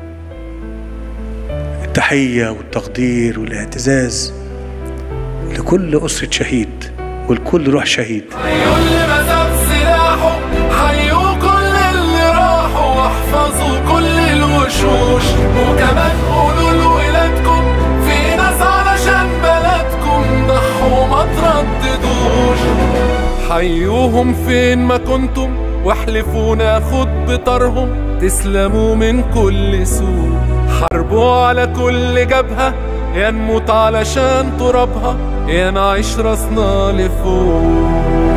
التحية والتقدير والاعتزاز لكل أسرة شهيد ولكل روح شهيد اللي مسك سلاحه حيوا كل اللي راحوا واحفظوا كل الوشوش وكمان قولوا لولادكم في ناس علشان بلدكم ضحوا ما ترددوش حيوهم فين ما كنتم واحلفوا ناخد بطارهم تسلموا من كل سوء حاربوا على كل جبهة يا نموت علشان ترابها يا نعيش راسنا لفوق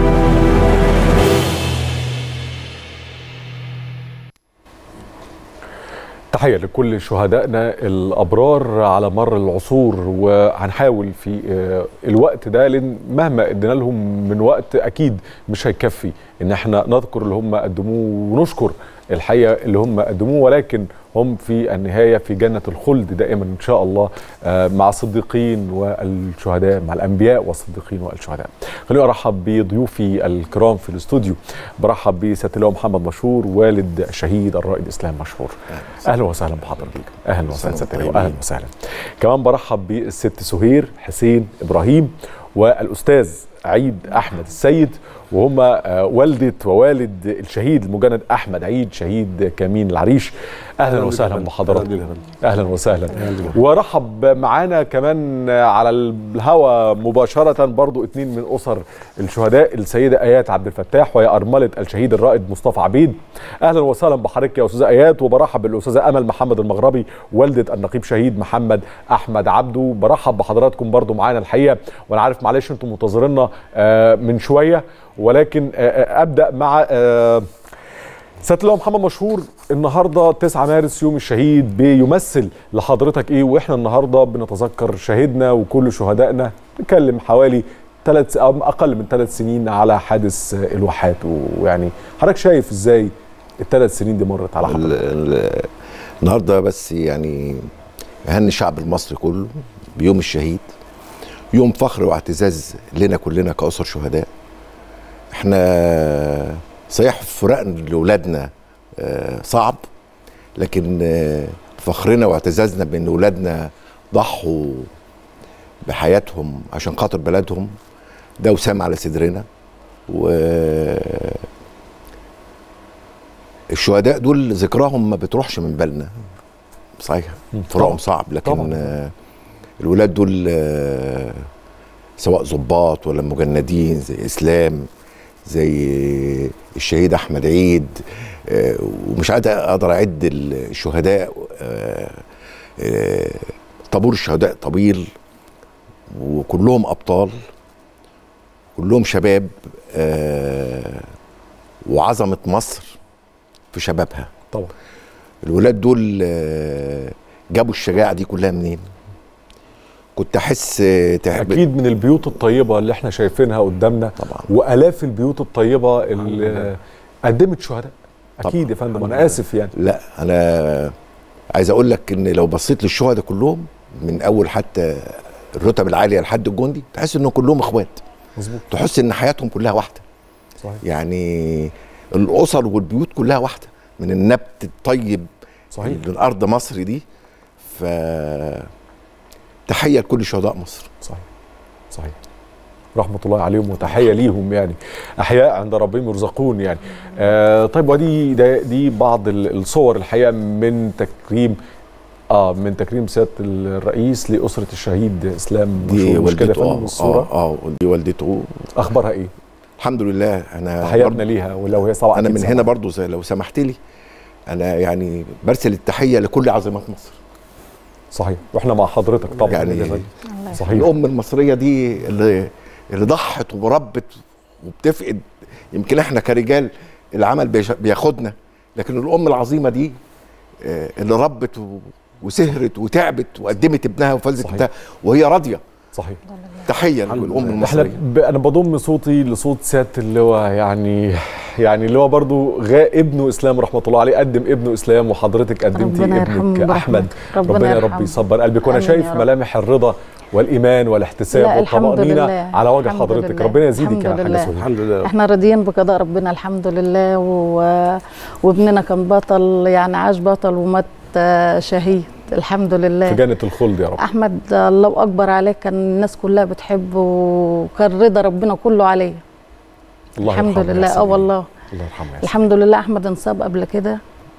تحية لكل شهدائنا الأبرار على مر العصور وهنحاول في آه، الوقت ده لأن مهما ادينا لهم من وقت أكيد مش هيكفي إن احنا نذكر اللي هم قدموه ونشكر الحقيقة اللي هم قدموه ولكن هم في النهاية في جنة الخلد دائما إن شاء الله آه، مع الصديقين والشهداء مع الأنبياء والصديقين والشهداء خليني أرحب بضيوفي الكرام في الاستوديو برحب بسيادة اللواء محمد مشهور والد الشهيد الرائد إسلام مشهور أهلا وسهلا بحضرتك أهلا وسهلا سيادة اللواء أهلا وسهلا كمان برحب بالست سهير حسين إبراهيم والأستاذ عيد أحمد السيد وهم آه، والدة ووالد الشهيد المجند أحمد عيد شهيد كمين العريش أهلا أهلا وسهلا بك. بحضراتكم أهلا أهلا وسهلا أهلا بك. ورحب معانا كمان على الهوا مباشرة برضو اتنين من أسر الشهداء السيدة آيات عبد الفتاح وهي أرملة الشهيد الرائد مصطفى عبيد أهلا وسهلا بحضرتك يا أستاذة آيات وبرحب بالأستاذة أمل محمد المغربي والدة النقيب شهيد محمد أحمد عبده برحب بحضراتكم برضو معانا الحقيقة وأنا عارف معلش أنتم منتظرينا آه، من شوية ولكن آه، آه، أبدأ مع آه، سيادة اللواء محمد مشهور النهارده 9 مارس يوم الشهيد بيمثل لحضرتك ايه واحنا النهارده بنتذكر شهيدنا وكل شهدائنا نتكلم حوالي ثلاث او اقل من ثلاث سنين على حادث الواحات ويعني حضرتك شايف ازاي الثلاث سنين دي مرت على حضرتك ال- ال- النهارده بس يعني اهني الشعب المصري كله بيوم الشهيد يوم فخر واعتزاز لنا كلنا كأسر شهداء احنا صحيح فراقنا لاولادنا آه، صعب لكن آه، فخرنا واعتزازنا بان اولادنا ضحوا بحياتهم عشان خاطر بلدهم ده وسام على صدرنا و الشهداء دول ذكراهم ما بتروحش من بالنا صحيح فراقهم طبعاً. صعب لكن طبعاً. آه، الولاد دول آه، سواء ضباط ولا مجندين زي اسلام زي الشهيد احمد عيد آه، ومش قادر اقدر اعد الشهداء آه، آه، طابور الشهداء طويل وكلهم ابطال كلهم شباب آه، وعظمه مصر في شبابها طبعا الولاد دول آه، جابوا الشجاعه دي كلها منين كنت احس آه، تحب اكيد من البيوت الطيبه اللي احنا شايفينها قدامنا طبعا والاف البيوت الطيبه اللي قدمت شهداء اكيد يا فندم انا اسف يعني لا انا عايز اقول لك ان لو بصيت للشهداء كلهم من اول حتى الرتب العاليه لحد الجندي تحس انهم كلهم اخوات مظبوط تحس ان حياتهم كلها واحده صحيح يعني الاسر والبيوت كلها واحده من النبت الطيب صحيح من ارض مصر دي ف تحيه لكل شهداء مصر صحيح صحيح رحمة الله عليهم وتحية ليهم يعني أحياء عند ربهم يرزقون يعني آه طيب ودي ده- دي بعض ال- الصور الحقيقة من تكريم اه من تكريم سيادة الرئيس لأسرة الشهيد إسلام دي مشهور. مش كده يا والدته فندم اه الصورة اه, آه دي والدته أخبارها إيه؟ الحمد لله انا تحياتنا برضو- ليها ولو هي طبعا انا أكيد من سمعت. هنا برضو زي لو سمحت لي انا يعني برسل التحيه لكل عظمات مصر صحيح واحنا مع حضرتك طبعا يعني صحيح الام المصريه دي اللي اللي ضحت وربت وبتفقد يمكن احنا كرجال العمل بيش- بياخدنا لكن الام العظيمه دي آه، اللي ربت و- وسهرت وتعبت وقدمت ابنها وفلت صحيح. ابنها وهي راضيه صحيح تحيه للام احنا المصريه ب... انا بضم صوتي لصوت سياده اللواء يعني يعني اللي هو برضو غا ابنه اسلام رحمه الله عليه قدم ابنه اسلام وحضرتك قدمتي ربنا يرحمه ابنك برحمته. احمد ربنا ربنا يا رب يرحمه. يصبر قلبك وانا آمين شايف يا رب. ملامح الرضا والايمان والاحتساب لا الحمد والطمانينه لله على وجه الحمد حضرتك لله. ربنا يزيدك الحمد يا حاجه لله. سهيل الحمد لله احنا راضيين بقضاء ربنا الحمد لله و... وابننا كان بطل يعني عاش بطل ومات آه، شهيد الحمد لله في جنه الخلد يا رب احمد الله اكبر عليه كان الناس كلها بتحبه وكان رضا ربنا كله عليه الله الحمد يرحمه يا لله اه سيدي. والله الله يرحمه يا سيدي. الحمد لله احمد انصاب قبل كده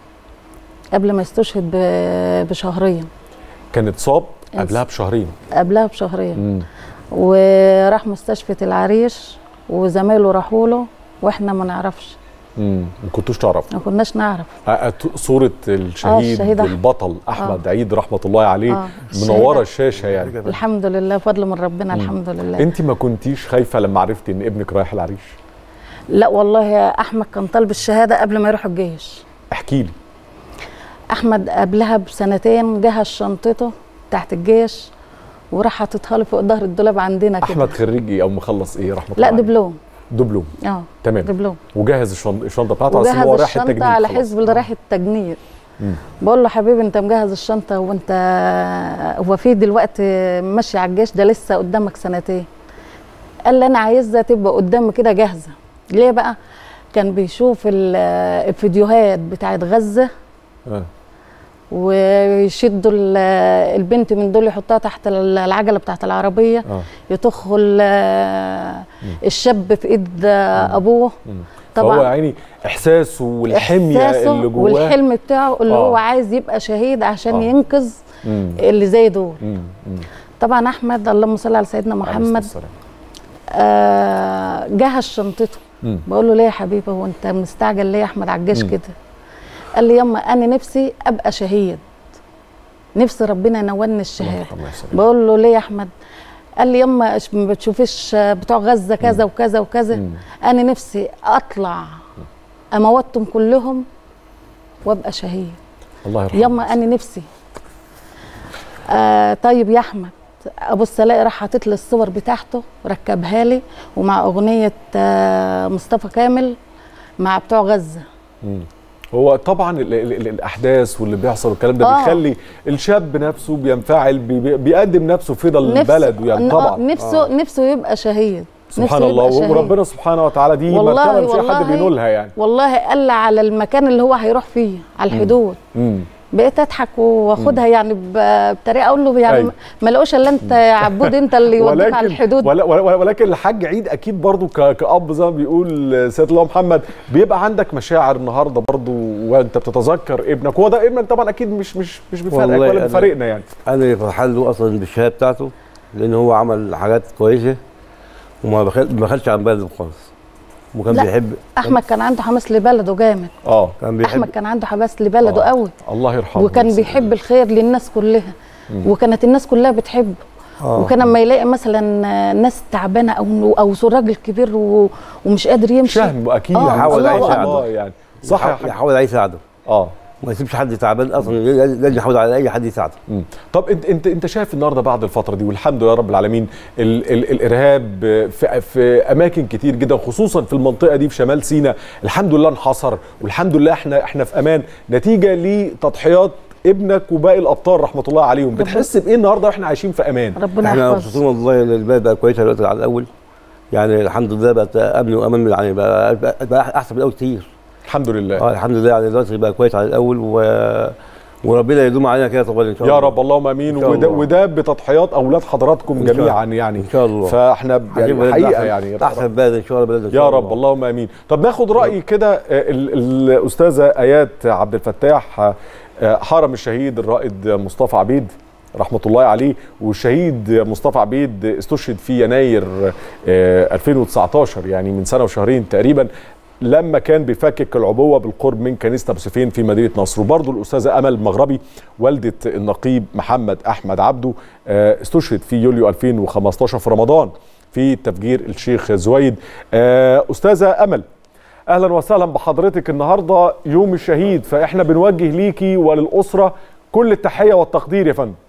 قبل ما يستشهد ب- بشهرين كان اتصاب انس- قبلها بشهرين قبلها بشهرين مم. وراح مستشفى العريش وزمايله راحوا له واحنا ما نعرفش امم ما كنتوش تعرفوا ما كناش نعرف آه، أت- صورة الشهيد الشهيد أحمد. البطل أحمد عيد رحمة الله عليه آه، منورة الشهيد الشاشة يعني الحمد لله فضل من ربنا مم. الحمد لله أنت ما كنتيش خايفة لما عرفتي إن ابنك رايح العريش لا والله يا احمد كان طالب الشهاده قبل ما يروح الجيش احكي لي احمد قبلها بسنتين جهز شنطته تحت الجيش وراح حاططها له فوق ظهر الدولاب عندنا كده أحمد خريج إيه أو مخلص إيه رحمة لا الله عليه دبلوم دبلوم اه تمام دبلوم وجهز الشن- الشنطة بتاعته على أساس إن هو وجهز رايح الشنطه التجنيد على خلاص. حسب اللي رايح التجنيد مم. بقول له حبيبي انت مجهز الشنطه وانت هو في دلوقتي ماشي على الجيش ده لسه قدامك سنتين قال لي انا عايزها تبقى قدامي كده جاهزه ليه بقى كان بيشوف ال- الفيديوهات بتاعت غزه آه. ويشدوا ال- البنت من دول يحطها تحت ال- العجله بتاعت العربيه آه. يطخوا ال- الشاب في ايد ابوه فهو طبعا يعني إحساسه والحمية إحساسه اللي جواه والحلم بتاعه اللي آه. هو عايز يبقى شهيد عشان آه. ينقذ مم. اللي زي دول مم. مم. طبعا احمد اللهم صل على سيدنا عليه الصلاة محمد والسلام. آه جهز شنطته مم. بقول له ليه يا حبيبي هو انت مستعجل ليه يا احمد على الجيش مم. كده قال لي يما انا نفسي ابقى شهيد نفسي ربنا ينولني الشهاده يرحمه يا سلام. بقول له ليه يا احمد قال لي يما إش- ما بتشوفيش بتوع غزه كذا وكذا وكذا مم. انا نفسي اطلع اموتهم كلهم وابقى شهيد الله يرحمه يما انا نفسي آه طيب يا احمد ابص الاقي راح حاطط لي الصور بتاعته ركبها لي ومع اغنيه آه مصطفى كامل مع بتوع غزه مم. هو طبعا ال ال ال الاحداث واللي بيحصل والكلام ده آه. بيخلي الشاب نفسه بينفعل بي بي- بيقدم نفسه فدا نفسه- للبلد يعني آه، طبعا نفسه آه. نفسه يبقى شهيد سبحان نفسه الله يبقى شهيد. وربنا سبحانه وتعالى دي والله مرتبه مش اي حد والله بينولها يعني والله قال لي على المكان اللي هو هيروح فيه على الحدود مم. بقيت اضحك واخدها يعني ب- بطريقه اقول له يعني أيوة. ما لقوش الا انت يا عبود انت اللي يوديك على الحدود ولا ولا ولكن الحاج عيد اكيد برضو ك- كاب زي ما بيقول سيد الله محمد بيبقى عندك مشاعر النهارده برضو وانت بتتذكر ابنك هو ده ابنك طبعا اكيد مش مش مش بفرقك والله ولا أنا- بفرقنا يعني انا اللي فرحان له اصلا بالشهاده بتاعته لان هو عمل حاجات كويسه وما بخل... ما خدش عن باله خالص وكان لا، بيحب احمد كان عنده حماس لبلده جامد اه كان بيحب احمد كان عنده حماس لبلده آه. قوي الله يرحمه وكان بيحب الخير للناس كلها مم. وكانت الناس كلها بتحبه آه. وكان لما يلاقي مثلا ناس تعبانه او او راجل كبير و... ومش قادر يمشي شهم اكيد آه، يحاول الله يعيش أكبر. ساعده يعني صح يا يحاول- حاج. يحاول عليه يساعده اه ما يسيبش حد تعبان اصلا لازم يحاول على اي حد يساعده مم. طب انت انت انت شايف النهارده بعد الفتره دي والحمد لله رب العالمين ال ال الارهاب في في اماكن كتير جدا خصوصا في المنطقه دي في شمال سيناء الحمد لله انحصر والحمد لله احنا احنا في امان نتيجه لتضحيات ابنك وباقي الابطال رحمه الله عليهم بتحس بايه النهارده واحنا عايشين في امان احنا مبسوطين والله إن البلد بقى كويسه دلوقتي على الاول يعني الحمد لله بقت امن وامان يعني بقى, بقى احسن من الاول كتير الحمد لله اه الحمد لله يعني دلوقتي بقى كويس على الاول و... وربنا يدوم علينا كده طبعا ان شاء الله يا رب اللهم امين إن شاء وده, الله. وده بتضحيات اولاد حضراتكم إن شاء الله. جميعا يعني ان شاء الله فاحنا ب- عايزين يعني بلدنا حقيقه أحسن- يعني احسن بلد ان شاء الله بلدنا إن يا شاء رب الله. اللهم امين طب ناخد راي كده آه، ال- الاستاذه ايات عبد الفتاح آه، آه، حرم الشهيد الرائد مصطفى عبيد رحمه الله عليه والشهيد مصطفى عبيد استشهد في يناير آه، 2019 يعني من سنه وشهرين تقريبا لما كان بيفكك العبوه بالقرب من كنيسه ابو سفين في مدينه نصر وبرضه الاستاذه امل المغربي والده النقيب محمد احمد عبده آه، استشهد في يوليو 2015 في رمضان في تفجير الشيخ زويد آه، استاذه امل اهلا وسهلا بحضرتك النهارده يوم الشهيد فاحنا بنوجه ليكي وللاسره كل التحيه والتقدير يا فندم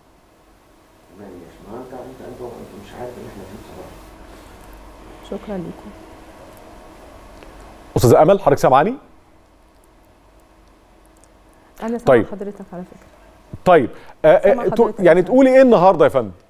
شكرا لكم استاذه امل حضرتك سامعاني انا سامعه طيب. حضرتك على فكره طيب آه، سامعة آه، تو- حضرتك. يعني تقولي ايه النهارده يا فندم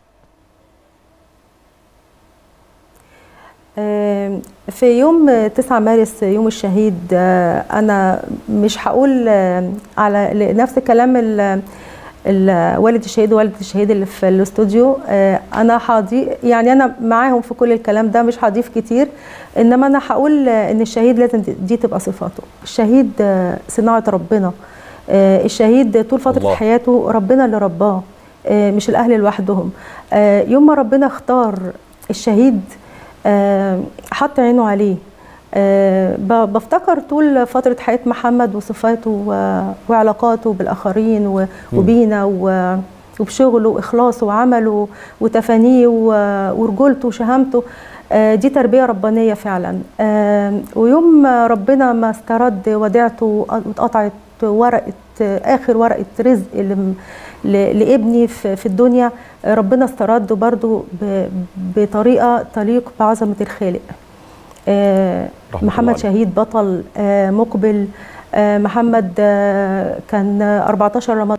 آم، في يوم 9 مارس يوم الشهيد آه، انا مش هقول آه، على نفس كلام ال- ال- والد الشهيد ووالده الشهيد اللي في الاستوديو آه، انا هضيف يعني انا معاهم في كل الكلام ده مش هضيف كتير انما انا هقول آه، ان الشهيد لازم دي تبقى صفاته الشهيد آه، صناعه ربنا آه، الشهيد طول فتره الله. حياته ربنا اللي رباه آه، مش الاهل لوحدهم آه، يوم ما ربنا اختار الشهيد آه، حط عينه عليه آه، ب- بفتكر طول فترة حياة محمد وصفاته و- وعلاقاته بالآخرين و- مم. وبينا و- وبشغله وإخلاصه وعمله وتفانيه و- ورجولته وشهامته آه، دي تربية ربانية فعلا آه، ويوم ما ربنا ما استرد وديعته واتقطعت ورقة آخر ورقة رزق اللي م- ل- لابني في في الدنيا آه، ربنا استرده برضو ب- بطريقة تليق بعظمة الخالق آه، رحمة محمد الله عليه. شهيد بطل آه، مقبل آه، محمد آه، كان 14 رمضان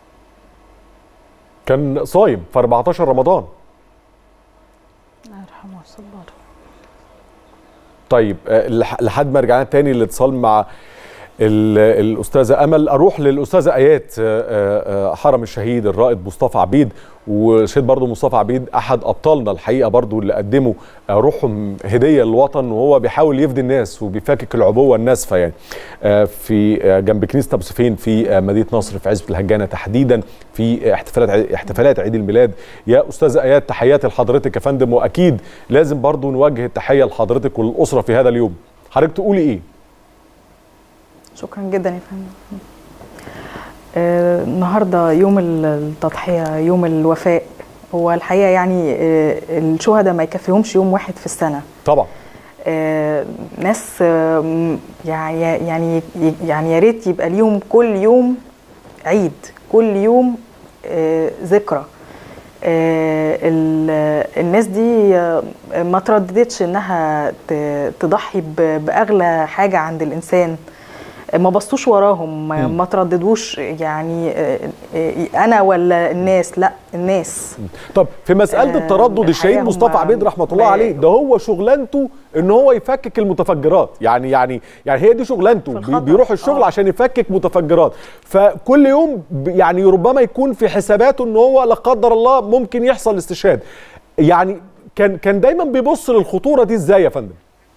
كان صايم في 14 رمضان الله يرحمه ويصبره طيب آه، لح- لحد ما رجعنا تاني الاتصال مع ال- الاستاذه امل اروح للاستاذه ايات آه، آه، آه، حرم الشهيد الرائد مصطفى عبيد وشهيد برضو مصطفى عبيد احد ابطالنا الحقيقه برضو اللي قدموا آه، روحهم هديه للوطن وهو بيحاول يفدي الناس وبيفكك العبوه الناسفه يعني آه، في آه، جنب كنيسه ابو سفين في آه، مدينه نصر في عزبه الهجانه تحديدا في احتفالات عيد- احتفالات عيد الميلاد يا استاذه ايات تحياتي لحضرتك يا فندم واكيد لازم برضو نوجه التحيه لحضرتك وللاسره في هذا اليوم حضرتك تقولي ايه شكرا جدا يا فندم آه، النهارده يوم ال- التضحيه يوم الوفاء هو الحقيقه يعني آه، الشهداء ما يكفيهمش يوم واحد في السنه طبعا آه، ناس آه، م- يعني يعني يعني يا ريت يبقى ليهم كل يوم عيد كل يوم آه، ذكرى آه، ال- الناس دي آه، ما ترددتش انها ت- تضحي ب- باغلى حاجه عند الانسان ما بصوش وراهم ما- مم. ما ترددوش يعني آه، آه، انا ولا الناس لا الناس طب في مساله آه، التردد الشهيد الحقيقة مصطفى هم- عبيد رحمه الله عليه ده هو شغلانته ان هو يفكك المتفجرات يعني يعني يعني هي دي شغلانته بي- بيروح الشغل عشان يفكك متفجرات فكل يوم ب- يعني ربما يكون في حساباته ان هو لا قدر الله ممكن يحصل استشهاد يعني كان كان دايما بيبص للخطوره دي ازاي يا فندم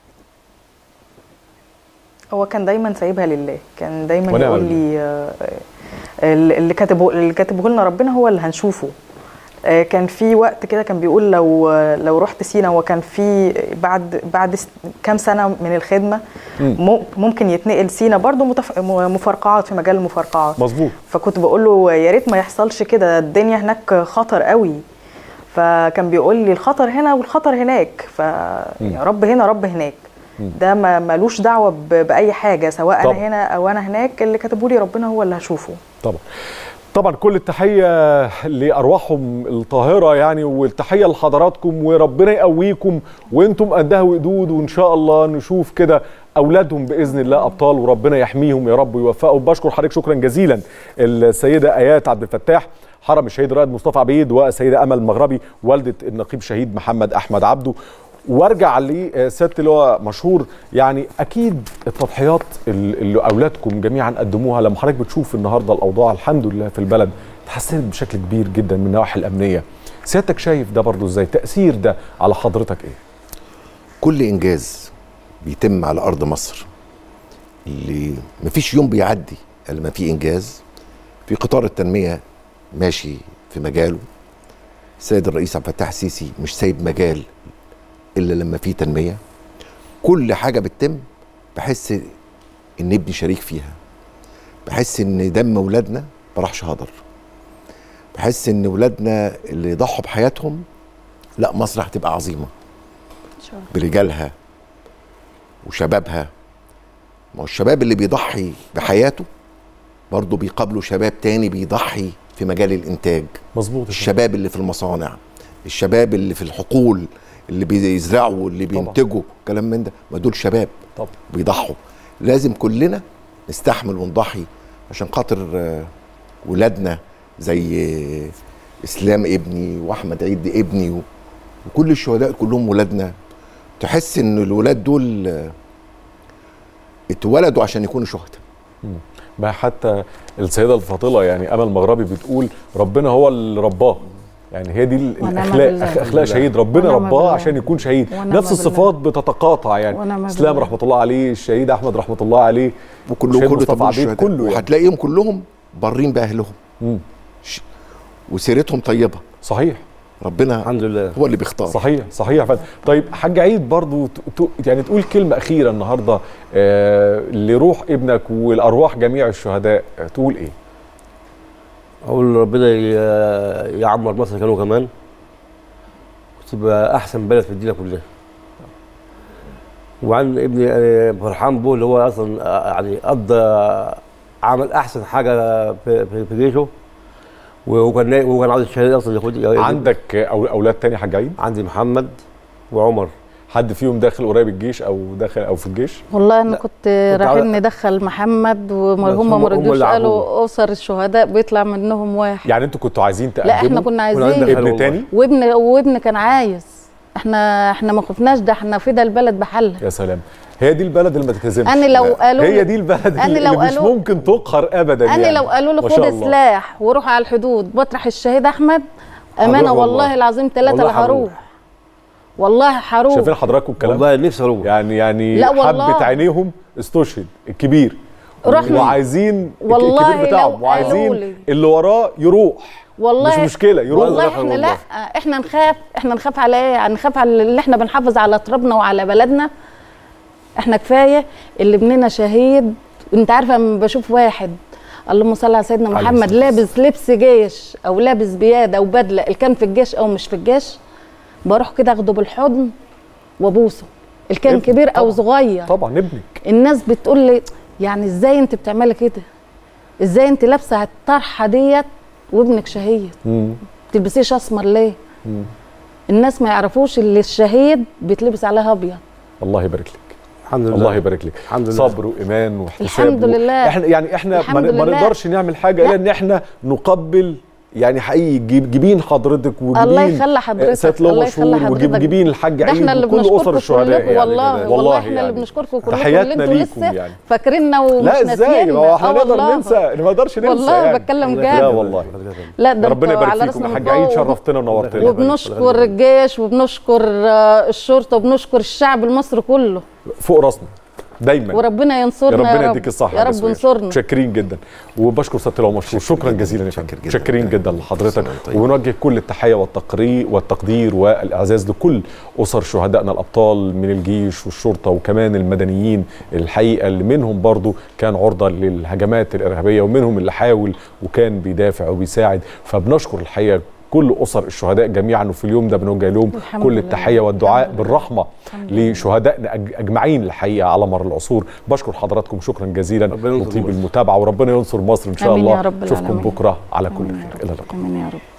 هو كان دايما سايبها لله كان دايما ونعم يقول لي آه، آه، اللي كاتبه اللي كاتبه لنا ربنا هو اللي هنشوفه آه، كان في وقت كده كان بيقول لو لو رحت سينا وكان في بعد بعد س- كام سنه من الخدمه مم- ممكن يتنقل سينا برضو متف- م- مفرقعات في مجال المفرقعات مظبوط فكنت بقول له يا ريت ما يحصلش كده الدنيا هناك خطر قوي فكان بيقول لي الخطر هنا والخطر هناك ف يا رب هنا رب هناك ده ما ملوش دعوه ب- باي حاجه سواء طبعا. انا هنا او انا هناك اللي كتبوا لي ربنا هو اللي هشوفه طبعا طبعا كل التحيه لارواحهم الطاهره يعني والتحيه لحضراتكم وربنا يقويكم وانتم قدها وقدود وان شاء الله نشوف كده اولادهم باذن الله ابطال وربنا يحميهم يا رب ويوفقهم بشكر حضرتك شكرا جزيلا السيده ايات عبد الفتاح حرم الشهيد رائد مصطفى عبيد والسيده امل المغربي والده النقيب شهيد محمد احمد عبده وارجع لسياده اللي هو مشهور يعني اكيد التضحيات ال- اللي اولادكم جميعا قدموها لما حضرتك بتشوف النهارده الاوضاع الحمد لله في البلد اتحسنت بشكل كبير جدا من النواحي الامنيه سيادتك شايف ده برضو ازاي تاثير ده على حضرتك ايه كل انجاز بيتم على ارض مصر اللي مفيش يوم بيعدي الا ما في انجاز في قطار التنميه ماشي في مجاله السيد الرئيس عبد الفتاح السيسي مش سايب مجال الا لما في تنميه كل حاجه بتتم بحس ان ابني شريك فيها بحس ان دم ولادنا ما راحش هدر بحس ان ولادنا اللي ضحوا بحياتهم لا مصر هتبقى عظيمه برجالها وشبابها ما هو الشباب اللي بيضحي بحياته برضه بيقابلوا شباب تاني بيضحي في مجال الانتاج مظبوط الشباب اللي في المصانع الشباب اللي في الحقول اللي بيزرعوا اللي بينتجوا كلام من ده ما دول شباب طبعا بيضحوا لازم كلنا نستحمل ونضحي عشان خاطر آه، ولادنا زي آه، اسلام ابني واحمد عيد ابني و- وكل الشهداء كلهم ولادنا تحس ان الولاد دول آه، اتولدوا عشان يكونوا شهداء ما حتى السيده الفاضله يعني امل مغربي بتقول ربنا هو اللي رباه يعني هي دي ال- ونعم الاخلاق بالله. أخ- اخلاق شهيد ربنا ونعم رباه بالله. عشان يكون شهيد ونعم نفس بالله. الصفات بتتقاطع يعني ونعم اسلام بالله. رحمه الله عليه الشهيد احمد رحمه الله عليه وكلهم الشهيد كله مصطفى طبعا عبيد كله يعني. وهتلاقيهم كلهم بارين باهلهم ش- وسيرتهم طيبه صحيح ربنا الحمد لله هو اللي بيختار صحيح صحيح فعلا طيب حاج عيد برضو ت- ت- يعني تقول كلمه اخيره النهارده آه لروح ابنك والارواح جميع الشهداء آه، تقول ايه اقول ربنا ي- يعمر مصر كانوا كمان وتبقى احسن بلد في الدنيا كلها وعن ابني آه، فرحان بو اللي هو اصلا آه، يعني قضى عمل احسن حاجه في, في, في جيشه وهو كان ناي- وهو كان عاوز الشهاده اصلا ياخد عندك أو اولاد تاني حاج عيد عندي محمد وعمر حد فيهم داخل قريب الجيش او داخل او في الجيش والله انا كنت رايحين عاوز- ندخل محمد بس وهم هم- ما هم رضوش اللي قالوا اسر الشهداء بيطلع منهم واحد يعني انتوا كنتوا عايزين تقدموا لا احنا كنا عايزين ابن تاني وابن وابن كان عايز احنا احنا ما خفناش ده احنا فدا البلد بحالها يا سلام هي دي البلد اللي ما تتهزمش أنا لو قالوا هي لي- دي البلد أنا اللي, لو اللي مش قالوا- ممكن تقهر ابدا انا يعني. لو قالوا لي ما خد شاء الله. سلاح وروح على الحدود بطرح الشهيد احمد امانه هروح والله, والله. العظيم ثلاثه والله هروح والله هروح شايفين حضراتكم الكلام والله نفسي اروح يعني يعني لا والله. حبه عينيهم استشهد الكبير رحنا. وعايزين الك- والله الكبير بتاعهم لو وعايزين قالوا لي. اللي وراه يروح والله مش مشكله يروح والله احنا لا احنا نخاف احنا نخاف على ايه نخاف على اللي احنا بنحافظ على ترابنا وعلى بلدنا احنا كفايه اللي ابننا شهيد انت عارفه لما بشوف واحد اللهم صل على سيدنا عليه محمد الصلاة لابس لبس جيش او لابس بياده او بدله اللي كان في الجيش او مش في الجيش بروح كده اخده بالحضن وابوسه اللي كان ابنك كبير او صغير طبعا ابنك الناس بتقول لي يعني ازاي انت بتعملي كده ازاي انت لابسه الطرحه ديت وابنك شهيد مم. تلبسيش اسمر ليه مم. الناس ما يعرفوش اللي الشهيد بيتلبس عليها ابيض الله يبارك لك الحمد لله الله يبارك لك الحمد لله. صبر وايمان واحتساب الحمد و- لله. احنا يعني احنا ما, الحمد ن- ما لله. نقدرش نعمل حاجه الا لا. ان احنا نقبل يعني حقيقي جيب جيبين حضرتك وجيبين الله يخلي حضرتك سيد الله الله يخلي مشهور حضرتك وجيبين الحاج ده عيد احنا اللي وكل اسر بنشكركم الشهداء كلكم يعني والله كده. والله احنا يعني. اللي بنشكركم كلكم تحياتنا اللي انتوا ليكم لسه يعني. فاكريننا ومش لا ازاي ناسييننا. ما هو احنا آه نقدر والله. ننسى ما نقدرش ننسى والله يعني. بتكلم لا جد والله لا ده ربنا انتوا يبارك على فيكم راسنا يا حاج من عيد فوق. شرفتنا ونورتنا وبنشكر الجيش وبنشكر آه، الشرطه وبنشكر الشعب المصري كله فوق راسنا دايما وربنا يا ينصرنا يا ربنا رب يديك الصحة يا رب بسم الله. انصرنا متشكرين جدا وبشكر سيادة الله مشكور شكرا جزيلا يا فندم متشكرين جدا لحضرتك وبنوجه كل التحية والتقرير والتقدير والإعزاز لكل أسر شهدائنا الأبطال من الجيش والشرطة وكمان المدنيين الحقيقة اللي منهم برضو كان عرضة للهجمات الإرهابية ومنهم اللي حاول وكان بيدافع وبيساعد فبنشكر الحقيقة كل اسر الشهداء جميعا وفي اليوم ده بنوجه لهم الحمد كل لله. التحيه والدعاء بالرحمه لشهدائنا أج- اجمعين الحقيقه على مر العصور بشكر حضراتكم شكرا جزيلا ينصر نطيب مصر. المتابعه وربنا ينصر مصر ان شاء آمين يا الله رب نشوفكم العالمين. بكره على كل خير الى اللقاء امين يا رب